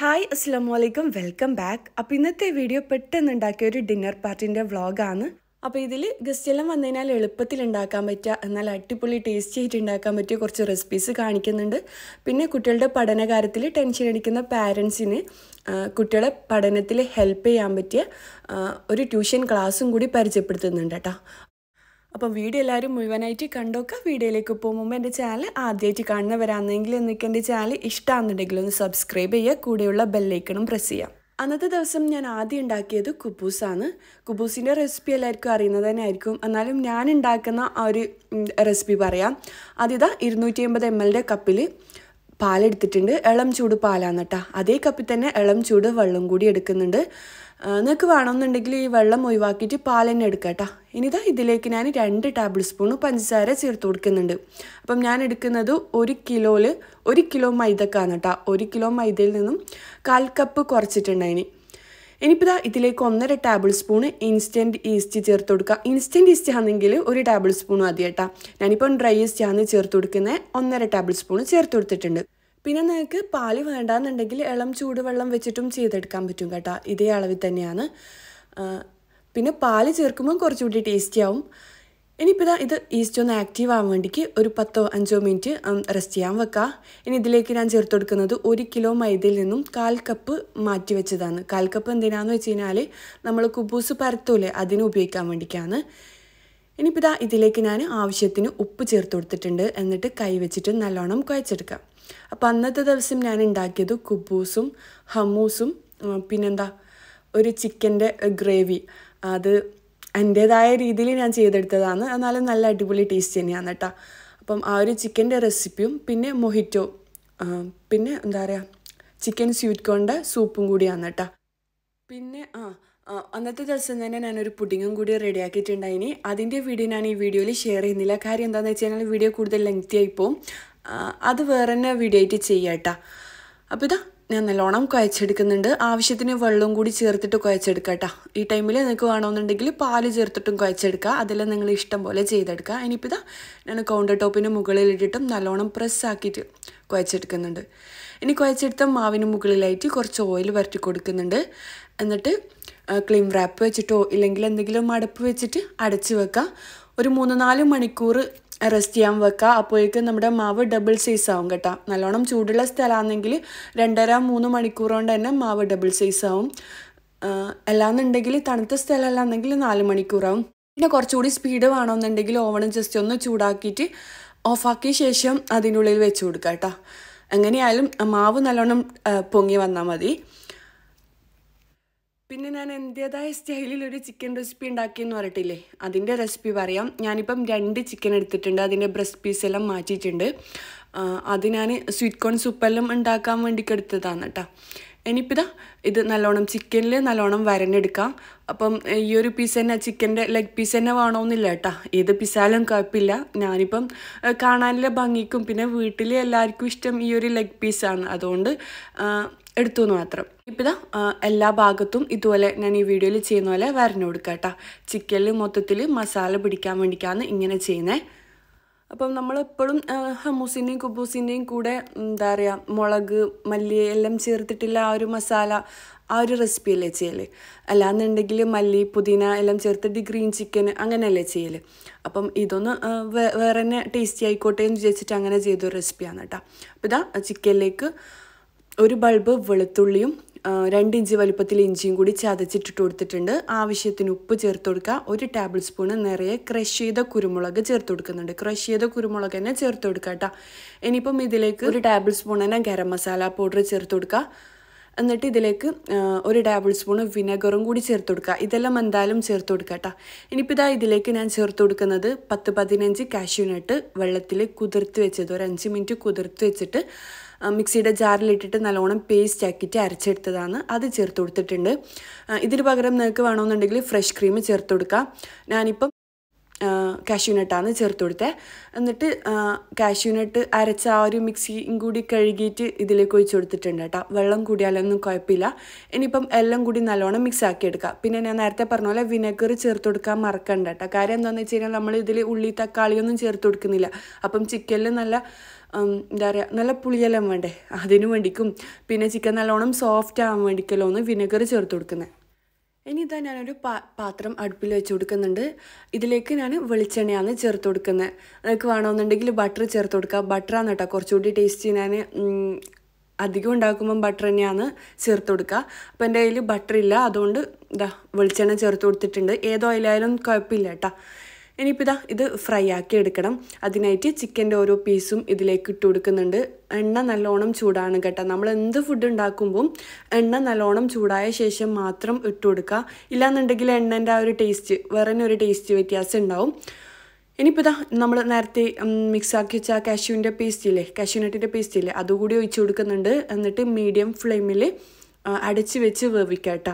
hi അസ്സാം വലൈക്കും welcome back അപ്പോൾ ഇന്നത്തെ വീഡിയോ പെട്ടെന്ന് ഉണ്ടാക്കിയ ഒരു ഡിന്നർ പാർട്ടിൻ്റെ വ്ളോഗാണ് അപ്പോൾ ഇതിൽ ഗസ്റ്റ് എല്ലാം വന്നു കഴിഞ്ഞാൽ എളുപ്പത്തിൽ ഉണ്ടാക്കാൻ പറ്റുക എന്നാൽ അടിപൊളി ടേസ്റ്റി ആയിട്ട് ഉണ്ടാക്കാൻ പറ്റിയ കുറച്ച് റെസിപ്പീസ് കാണിക്കുന്നുണ്ട് പിന്നെ കുട്ടികളുടെ പഠന കാര്യത്തിൽ ടെൻഷൻ അടിക്കുന്ന പാരൻസിന് കുട്ടികളെ പഠനത്തിൽ ഹെൽപ്പ് ചെയ്യാൻ പറ്റിയ ആ, ഒരു ട്യൂഷൻ ക്ലാസ്സും കൂടി പരിചയപ്പെടുത്തുന്നുണ്ട് കേട്ടോ അപ്പോൾ വീഡിയോ എല്ലാവരും മുഴുവനായിട്ട് കണ്ടോക്കുക വീഡിയോയിലേക്ക് പോകും മുമ്പ് എൻ്റെ ചാനൽ ആദ്യമായിട്ട് കാണുന്നവരാണെങ്കിൽ നിങ്ങൾക്ക് എൻ്റെ ചാനൽ ഇഷ്ടമാണെന്നുണ്ടെങ്കിൽ ഒന്ന് സബ്സ്ക്രൈബ് ചെയ്യുക കൂടെയുള്ള ബെല്ലൈക്കണും പ്രസ് ചെയ്യാം അന്നത്തെ ദിവസം ഞാൻ ആദ്യം ഉണ്ടാക്കിയത് കുബൂസാണ് കുബൂസിൻ്റെ റെസിപ്പി എല്ലാവർക്കും അറിയുന്നത് തന്നെ ആയിരിക്കും എന്നാലും ഞാൻ ഉണ്ടാക്കുന്ന ആ ഒരു റെസിപ്പി പറയാം അതിതാ ഇരുന്നൂറ്റി അമ്പത് എം എല്ലിൻ്റെ കപ്പിൽ പാലെടുത്തിട്ടുണ്ട് ഇളം ചൂട് പാലാണ് കേട്ടോ അതേ കപ്പിൽ തന്നെ ഇളം ചൂട് വെള്ളം കൂടി എടുക്കുന്നുണ്ട് നിങ്ങൾക്ക് വേണമെന്നുണ്ടെങ്കിൽ ഈ വെള്ളം ഒഴിവാക്കിയിട്ട് പാൽ തന്നെ എടുക്കുക കേട്ടോ ഇനിതാ ഇതിലേക്ക് ഞാൻ രണ്ട് ടേബിൾ സ്പൂൺ പഞ്ചസാര ചേർത്ത് കൊടുക്കുന്നുണ്ട് അപ്പം ഞാൻ എടുക്കുന്നത് ഒരു കിലോയിൽ ഒരു കിലോ മൈദക്കാണ് കേട്ടോ ഒരു കിലോ മൈദയിൽ നിന്നും കാൽ കപ്പ് കുറച്ചിട്ടുണ്ടായിനി ഇനിയിപ്പോൾ ഇതാ ഇതിലേക്ക് ഒന്നര ടേബിൾ സ്പൂൺ ഇൻസ്റ്റൻറ്റ് ഈസ്റ്റ് ചേർത്ത് കൊടുക്കുക ഇൻസ്റ്റൻറ്റ് ഈസ്റ്റ് ആണെങ്കിൽ ഒരു ടേബിൾ സ്പൂൺ മതി കേട്ടോ ഞാനിപ്പം ഡ്രൈ ഈസ്റ്റ് ആണ് ചേർത്ത് കൊടുക്കുന്നത് ഒന്നര ടേബിൾ സ്പൂൺ ചേർത്ത് കൊടുത്തിട്ടുണ്ട് പിന്നെ നിങ്ങൾക്ക് പാല് വേണ്ടാന്നുണ്ടെങ്കിൽ ഇളം ചൂടുവെള്ളം വെച്ചിട്ടും ചെയ്തെടുക്കാൻ പറ്റും കേട്ടോ ഇതേ അളവിൽ തന്നെയാണ് ആ, പിന്നെ പാല് ചേർക്കുമ്പോൾ കുറച്ചുകൂടി ടേസ്റ്റി ആവും ഇനിയിപ്പോൾ ഇതാ ഇത് ഈസ്റ്റ് ഒന്ന് ആക്റ്റീവ് ആവാൻ വേണ്ടിക്ക് ഒരു പത്തോ അഞ്ചോ മിനിറ്റ് റെസ്റ്റ് ചെയ്യാൻ വെക്കുക ഇനി ഇതിലേക്ക് ഞാൻ ചേർത്ത് കൊടുക്കുന്നത് ഒരു കിലോ മൈദയിൽ നിന്നും കാൽ കപ്പ് മാറ്റി വെച്ചതാണ് കാൽ കപ്പ് എന്തിനാന്ന് വെച്ച് കഴിഞ്ഞാൽ നമ്മൾ കുബൂസ് പരത്തൂലേ അതിന് ഉപയോഗിക്കാൻ വേണ്ടിയിട്ടാണ് ഇനിയിപ്പോൾ ഇതാ ഇതിലേക്ക് ഞാൻ ആവശ്യത്തിന് ഉപ്പ് ചേർത്ത് കൊടുത്തിട്ടുണ്ട് എന്നിട്ട് കൈ വെച്ചിട്ട് നല്ലോണം കുഴച്ചെടുക്കാം അപ്പോൾ അന്നത്തെ ദിവസം ഞാൻ ഉണ്ടാക്കിയത് കുബൂസും ഹമ്മൂസും ഉം, പിന്നെന്താ ഒരു ചിക്കൻ്റെ ഗ്രേവി അത് എൻ്റേതായ രീതിയിൽ ഞാൻ ചെയ്തെടുത്തതാണ് എന്നാലും നല്ല അടിപൊളി ടേസ്റ്റ് തന്നെയാണ് കേട്ടോ അപ്പം ആ ഒരു ചിക്കൻ്റെ റെസിപ്പിയും പിന്നെ മൊഹിറ്റോ ആ, പിന്നെ എന്താ പറയുക ചിക്കൻ സ്വീറ്റ് കോണിൻ്റെ സൂപ്പും കൂടിയാണ് കേട്ടോ പിന്നെ ആ ആ, അന്നത്തെ ദിവസം തന്നെ ഞാനൊരു പുഡിങ്ങും കൂടി റെഡിയാക്കിയിട്ടുണ്ടായിനി അതിൻ്റെ വീഡിയോ ഞാൻ ഈ വീഡിയോയിൽ ഷെയർ ചെയ്യുന്നില്ല കാര്യം എന്താണെന്ന് വെച്ച് കഴിഞ്ഞാൽ വീഡിയോ കൂടുതൽ ലെങ്തി ആയി പോവും ആ, അത് വേറെ തന്നെ വീഡിയോ ആയിട്ട് ചെയ്യാം കേട്ടോ അപ്പോൾ ഇതാ ഞാൻ നല്ലോണം കുഴച്ചെടുക്കുന്നുണ്ട് ആവശ്യത്തിന് വെള്ളവും കൂടി ചേർത്തിട്ട് കുഴച്ചെടുക്കുക കേട്ടോ ഈ ടൈമിൽ നിങ്ങൾക്ക് വേണമെന്നുണ്ടെങ്കിൽ പാല് ചേർത്തിട്ടും കുഴച്ചെടുക്കുക അതെല്ലാം നിങ്ങൾ ഇഷ്ടം പോലെ ചെയ്തെടുക്കുക ഇനിയിപ്പോൾ ഇതാ ഞാൻ കൗണ്ടർ ടോപ്പിന് മുകളിലിട്ടിട്ടും നല്ലോണം പ്രസ് ആക്കിയിട്ട് കുഴച്ചെടുക്കുന്നുണ്ട് ഇനി കുഴച്ചെടുത്ത മാവിന് മുകളിലായിട്ട് കുറച്ച് ഓയിൽ വരട്ടി കൊടുക്കുന്നുണ്ട് എന്നിട്ട് ക്ലീം റാപ്പ് വെച്ചിട്ടോ ഇല്ലെങ്കിൽ എന്തെങ്കിലും അടപ്പ് വെച്ചിട്ട് അടച്ച് വെക്കുക ഒരു മൂന്ന് നാല് മണിക്കൂർ റെസ്റ്റ് ചെയ്യാൻ വെക്കുക അപ്പോഴേക്കും നമ്മുടെ മാവ് ഡബിൾ സൈസ് ആവും കേട്ടോ നല്ലോണം ചൂടുള്ള സ്ഥലമാണെങ്കിൽ രണ്ടര മൂന്ന് മണിക്കൂർ കൊണ്ട് തന്നെ മാവ് ഡബിൾ സൈസ് ആവും ആഹ് അല്ലാന്നുണ്ടെങ്കിൽ തണുത്ത സ്ഥലമല്ലാന്നെങ്കിൽ നാല് മണിക്കൂറാവും പിന്നെ കുറച്ചുകൂടി സ്പീഡ് വേണമെന്നുണ്ടെങ്കിൽ ഓവൺ ജസ്റ്റ് ഒന്ന് ചൂടാക്കിയിട്ട് ഓഫാക്കിയ ശേഷം അതിൻ്റെ ഉള്ളിൽ വെച്ച് കൊടുക്കുക കേട്ടോ എങ്ങനെയായാലും മാവ് നല്ലോണം ആഹ് പൊങ്ങി വന്നാൽ മതി പിന്നെ ഞാൻ എൻ്റേതായ സ്റ്റൈലിൽ ഒരു ചിക്കൻ റെസിപ്പി ഉണ്ടാക്കിയെന്ന് പറഞ്ഞിട്ടില്ലേ അതിൻ്റെ റെസിപ്പി പറയാം ഞാനിപ്പം രണ്ട് ചിക്കൻ എടുത്തിട്ടുണ്ട് അതിൻ്റെ ബ്രസ്റ്റ് പീസ് എല്ലാം മാറ്റിയിട്ടുണ്ട് ആ, അത് ഞാൻ സ്വീറ്റ് കോൺ സൂപ്പെല്ലാം ഉണ്ടാക്കാൻ വേണ്ടിക്ക് എടുത്തതാണ് കേട്ടോ ഇനിയിപ്പോൾ ഇതാ ഇത് നല്ലോണം ചിക്കനിൽ നല്ലോണം വരഞ്ഞെടുക്കാം അപ്പം ഈ ഒരു പീസ് തന്നെ ചിക്കൻ്റെ ലെഗ് പീസ് തന്നെ വേണമെന്നില്ല കേട്ടോ ഏത് പിസാലും കുഴപ്പമില്ല ഞാനിപ്പം ഏഹ്, കാണാനുള്ള ഭംഗിക്കും പിന്നെ വീട്ടിൽ എല്ലാവർക്കും ഇഷ്ടം ഈ ഒരു ലെഗ് പീസാണ് അതുകൊണ്ട് ആ, എടുത്തു എന്ന് മാത്രം ഇപ്പം ഇതാ ആ, എല്ലാ ഭാഗത്തും ഇതുപോലെ ഞാൻ ഈ വീഡിയോയിൽ ചെയ്യുന്ന പോലെ വരഞ്ഞു കൊടുക്കുക കേട്ടോ ചിക്കനിൽ മൊത്തത്തിൽ മസാല പിടിക്കാൻ വേണ്ടിയിട്ടാണ് ഇങ്ങനെ ചെയ്യുന്നത് അപ്പം നമ്മളെപ്പോഴും ഹമ്മൂസിൻ്റെയും കുബൂസിൻ്റെയും കൂടെ എന്താ പറയുക മുളക് മല്ലി എല്ലാം ചേർത്തിട്ടുള്ള ആ ഒരു മസാല ആ ഒരു റെസിപ്പി അല്ലേ ചെയ്യല് അല്ലാന്നുണ്ടെങ്കിൽ മല്ലി പുതിന എല്ലാം ചേർത്തിട്ട് ഗ്രീൻ ചിക്കൻ അങ്ങനെയല്ലേ ചെയ്യല് അപ്പം ഇതൊന്ന് ആ, വേ- വേറെ തന്നെ ടേസ്റ്റി ആയിക്കോട്ടെ എന്ന് വിചാരിച്ചിട്ട് അങ്ങനെ ചെയ്തൊരു റെസിപ്പിയാണ് കേട്ടോ അപ്പോൾ ഇതാ ചിക്കനിലേക്ക് ഒരു ബൾബ് വെളുത്തുള്ളിയും ആ, രണ്ട് ഇഞ്ച് വലുപ്പത്തിൽ ഇഞ്ചിയും കൂടി ചതച്ചിട്ടിട്ട് കൊടുത്തിട്ടുണ്ട് ആവശ്യത്തിന് ഉപ്പ് ചേർത്ത് കൊടുക്കുക ഒരു ടേബിൾ സ്പൂണ് നിറയെ ക്രഷ് ചെയ്ത കുരുമുളക് ചേർത്ത് കൊടുക്കുന്നുണ്ട് ക്രഷ് ചെയ്ത കുരുമുളക് തന്നെ ചേർത്ത് കൊടുക്കുക കേട്ടോ ഇനിയിപ്പം ഇതിലേക്ക് ഒരു ടേബിൾ സ്പൂൺ തന്നെ ഗരം മസാല പൗഡർ ചേർത്ത് കൊടുക്കുക എന്നിട്ട് ഇതിലേക്ക് ആ, ഒരു ടേബിൾ സ്പൂൺ വിനെഗറും കൂടി ചേർത്ത് കൊടുക്കുക ഇതെല്ലാം എന്തായാലും ചേർത്ത് കൊടുക്കുക കേട്ടോ ഇനിയിപ്പോൾ ഇതാ ഇതിലേക്ക് ഞാൻ ചേർത്ത് കൊടുക്കുന്നത് പത്ത് പതിനഞ്ച് കാഷ്യൂ നട്ട് വെള്ളത്തിൽ കുതിർത്ത് വെച്ചത് ഒരു അഞ്ച് മിനിറ്റ് കുതിർത്ത് വെച്ചിട്ട് ആ, മിക്സിയുടെ ജാറിലിട്ടിട്ട് നല്ലോണം പേസ്റ്റ് ആക്കിയിട്ട് അരച്ചെടുത്തതാണ് അത് ചേർത്ത് കൊടുത്തിട്ടുണ്ട് ആ, ഇതിന് പകരം നിങ്ങൾക്ക് വേണമെന്നുണ്ടെങ്കിൽ ഫ്രഷ് ക്രീം ചേർത്ത് കൊടുക്കാം ഞാനിപ്പം കാഷ്യൂനട്ടാണ് ചേർത്ത് കൊടുത്തത് എന്നിട്ട് കാഷ്യൂനട്ട് അരച്ച ആ ഒരു മിക്സിയും കൂടി കഴുകിയിട്ട് ഇതിലേക്ക് ഒഴിച്ച് കൊടുത്തിട്ടുണ്ട് കേട്ടോ വെള്ളം കൂടിയാലൊന്നും കുഴപ്പമില്ല ഇനിയിപ്പം എല്ലാം കൂടി നല്ലോണം മിക്സ് ആക്കി എടുക്കുക പിന്നെ ഞാൻ നേരത്തെ പറഞ്ഞ പോലെ വിനെഗർ ചേർത്ത് കൊടുക്കാൻ മറക്കണ്ട കേട്ടോ കാര്യം എന്താണെന്ന് വെച്ച് കഴിഞ്ഞാൽ നമ്മൾ ഇതിൽ ഉള്ളി തക്കാളിയൊന്നും ചേർത്ത് കൊടുക്കുന്നില്ല അപ്പം ചിക്കനിൽ നല്ല ഉം, എന്താ പറയുക നല്ല പുളിയെല്ലാം വേണ്ടേ അതിനു വേണ്ടിക്കും പിന്നെ ചിക്കൻ നല്ലോണം സോഫ്റ്റ് ആവാൻ വേണ്ടിക്കല്ലോ ഒന്ന് വിനെഗർ ചേർത്ത് കൊടുക്കുന്നത് ഇനി ഇതാ ഞാനൊരു പാ പാത്രം അടുപ്പിൽ വെച്ച് കൊടുക്കുന്നുണ്ട് ഇതിലേക്ക് ഞാൻ വെളിച്ചെണ്ണയാണ് ചേർത്ത് കൊടുക്കുന്നത് നിങ്ങൾക്ക് വേണമെന്നുണ്ടെങ്കിൽ ബട്ടർ ചേർത്ത് കൊടുക്കുക ബട്ടറാണ് കേട്ടോ കുറച്ചുകൂടി ടേസ്റ്റ് ഞാൻ ഉം, അധികം ഉണ്ടാക്കുമ്പം ബട്ടർ തന്നെയാണ് ചേർത്ത് കൊടുക്കുക അപ്പോൾ എൻ്റെ കയ്യിൽ ബട്ടർ ഇല്ല അതുകൊണ്ട് ഇതാ വെളിച്ചെണ്ണ ചേർത്ത് കൊടുത്തിട്ടുണ്ട് ഏത് ഓയിലായാലും കുഴപ്പമില്ല കേട്ടോ ഇനിയിപ്പോൾ ഇതാ ഇത് ഫ്രൈ ആക്കി എടുക്കണം അതിനായിട്ട് ചിക്കൻ്റെ ഓരോ പീസും ഇതിലേക്ക് ഇട്ട് കൊടുക്കുന്നുണ്ട് എണ്ണ നല്ലോണം ചൂടാണ് കേട്ടോ നമ്മൾ എന്ത് ഫുഡ് ഉണ്ടാക്കുമ്പം എണ്ണ നല്ലോണം ചൂടായ ശേഷം മാത്രം ഇട്ട് കൊടുക്കുക ഇല്ലാന്നുണ്ടെങ്കിൽ എണ്ണൻ്റെ ആ ഒരു ടേസ്റ്റ് വേറെ തന്നെ ഒരു ടേസ്റ്റ് വ്യത്യാസം ഉണ്ടാവും ഇനിയിപ്പോൾ ഇതാ നമ്മൾ നേരത്തെ മിക്സ് ആക്കി വെച്ച കാഷ്യൂവിൻ്റെ പേസ്റ്റ് ഇല്ലേ കാഷ്യൂനട്ടിൻ്റെ പേസ്റ്റ് ഇല്ലേ അതുകൂടി ഒഴിച്ചു കൊടുക്കുന്നുണ്ട് എന്നിട്ട് മീഡിയം ഫ്ലെയിമിൽ അടച്ച് വെച്ച് വേവിക്കാം കേട്ടോ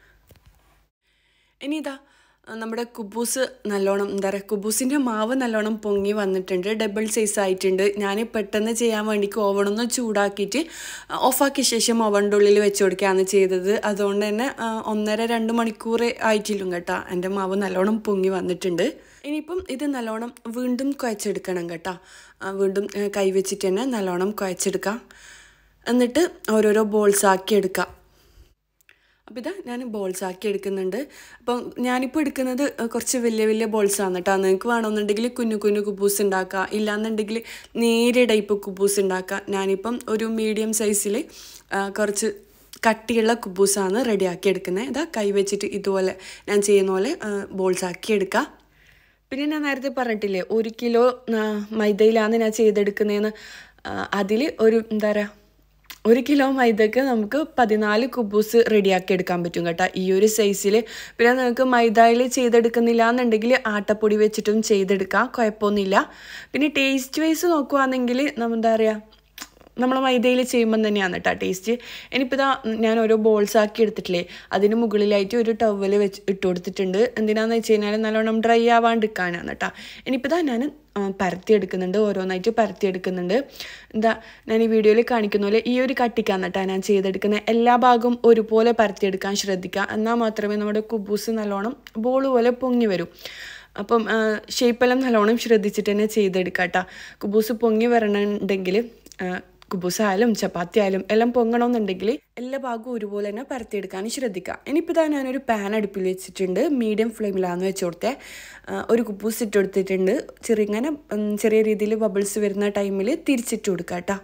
ഇനി ഇതാ നമ്മുടെ കുബൂസ് നല്ലോണം എന്താ പറയുക കുബൂസിൻ്റെ മാവ് നല്ലോണം പൊങ്ങി വന്നിട്ടുണ്ട് ഡബിൾ സൈസ് ആയിട്ടുണ്ട് ഞാൻ പെട്ടെന്ന് ചെയ്യാൻ വേണ്ടിക്ക് ഓവണൊന്ന് ചൂടാക്കിയിട്ട് ഓഫാക്കിയ ശേഷം ഓവണിൻ്റെ ഉള്ളിൽ വെച്ച് കൊടുക്കുകയാണ് ചെയ്തത് അതുകൊണ്ട് തന്നെ ആ, ഒന്നര രണ്ട് മണിക്കൂർ ആയിട്ടില്ലും കേട്ടോ എൻ്റെ മാവ് നല്ലോണം പൊങ്ങി വന്നിട്ടുണ്ട് ഇനിയിപ്പം ഇത് നല്ലോണം വീണ്ടും കുഴച്ചെടുക്കണം കേട്ടോ ആ, വീണ്ടും ആ, കൈ വെച്ചിട്ട് തന്നെ നല്ലോണം കുഴച്ചെടുക്കാം എന്നിട്ട് ഓരോരോ ബോൾസ് ആക്കി എടുക്കാം അപ്പോൾ ഇതാ ഞാൻ ബോൾസ് ആക്കി എടുക്കുന്നുണ്ട് അപ്പം ഞാനിപ്പോൾ എടുക്കുന്നത് കുറച്ച് വലിയ വലിയ ബോൾസാണ് കേട്ടോ നിങ്ങൾക്ക് വേണമെന്നുണ്ടെങ്കിൽ കുഞ്ഞു കുഞ്ഞു കുബൂസ് ഉണ്ടാക്കുക ഇല്ലാന്നുണ്ടെങ്കിൽ നേരിയ ടൈപ്പ് കുബൂസ് ഉണ്ടാക്കുക ഞാനിപ്പം ഒരു മീഡിയം സൈസിൽ കുറച്ച് കട്ടിയുള്ള കുബൂസാണ് റെഡിയാക്കി എടുക്കുന്നത് ഇതാ കൈ വെച്ചിട്ട് ഇതുപോലെ ഞാൻ ചെയ്യുന്ന പോലെ ബോൾസ് ആക്കി എടുക്കുക പിന്നെ ഞാൻ നേരത്തെ പറഞ്ഞിട്ടില്ലേ ഒരു കിലോ ആ, മൈദയിലാണ് ഞാൻ ചെയ്തെടുക്കുന്നതെന്ന് അതിൽ ഒരു എന്താ പറയുക ഒരു കിലോ മൈദക്ക് നമുക്ക് പതിനാല് കുബൂസ് റെഡിയാക്കി എടുക്കാൻ പറ്റും കേട്ടോ ഈ ഒരു സൈസിൽ പിന്നെ നിങ്ങൾക്ക് മൈദയിൽ ചെയ്തെടുക്കുന്നില്ല എന്നുണ്ടെങ്കിൽ ആട്ടപ്പൊടി വെച്ചിട്ടും ചെയ്തെടുക്കാം കുഴപ്പമൊന്നുമില്ല പിന്നെ ടേസ്റ്റ് വൈസ് നോക്കുവാണെങ്കിൽ നമ്മൾ എന്താ പറയുക നമ്മൾ മൈദയിൽ ചെയ്യുമ്പം തന്നെയാണ് കേട്ടോ ടേസ്റ്റ് ഇനിയിപ്പോൾ ഇതാ ഞാൻ ഓരോ ബോൾസ് ആക്കി എടുത്തിട്ടില്ലേ അതിന് മുകളിലായിട്ട് ഒരു ടവൽ വെച്ച് ഇട്ട് കൊടുത്തിട്ടുണ്ട് എന്തിനാന്ന് വെച്ച് കഴിഞ്ഞാൽ നല്ലോണം ഡ്രൈ ആവാണ്ടിരിക്കാനാണ് കേട്ടോ ഇനിയിപ്പോൾ ഇതാ ഞാൻ ആ, പരത്തിയെടുക്കുന്നുണ്ട് ഓരോന്നായിട്ട് പരത്തിയെടുക്കുന്നുണ്ട് എന്താ ഞാൻ ഈ വീഡിയോയിൽ കാണിക്കുന്ന പോലെ ഈ ഒരു കട്ടിക്കാണ് കേട്ടോ ഞാൻ ചെയ്തെടുക്കുന്നത് എല്ലാ ഭാഗവും ഒരുപോലെ പരത്തിയെടുക്കാൻ ശ്രദ്ധിക്കുക എന്നാൽ മാത്രമേ നമ്മുടെ കുബൂസ് നല്ലോണം ബോൾ പോലെ പൊങ്ങി വരും അപ്പം ഷേപ്പെല്ലാം നല്ലോണം ശ്രദ്ധിച്ചിട്ട് തന്നെ ചെയ്തെടുക്കാം കേട്ടോ കുബൂസ് പൊങ്ങി വരണമെന്നുണ്ടെങ്കിൽ കുബൂസ് ആയാലും ചപ്പാത്തി ആയാലും എല്ലാം പൊങ്ങണമെന്നുണ്ടെങ്കിൽ എല്ലാ ഭാഗവും ഒരുപോലെ തന്നെ പരത്തിയെടുക്കാൻ ശ്രദ്ധിക്കുക ഇനിയിപ്പോൾ ഇതാ ഞാനൊരു പാൻ അടുപ്പിൽ വെച്ചിട്ടുണ്ട് മീഡിയം ഫ്ലെയിമിലാണ് വെച്ച് കൊടുത്തത് ഒരു കുബൂസ് ഇട്ട് കൊടുത്തിട്ടുണ്ട് ചെറിങ്ങനെ ഉം, ചെറിയ രീതിയിൽ ബബിൾസ് വരുന്ന ടൈമിൽ തിരിച്ചിട്ട് കൊടുക്കുക കേട്ടോ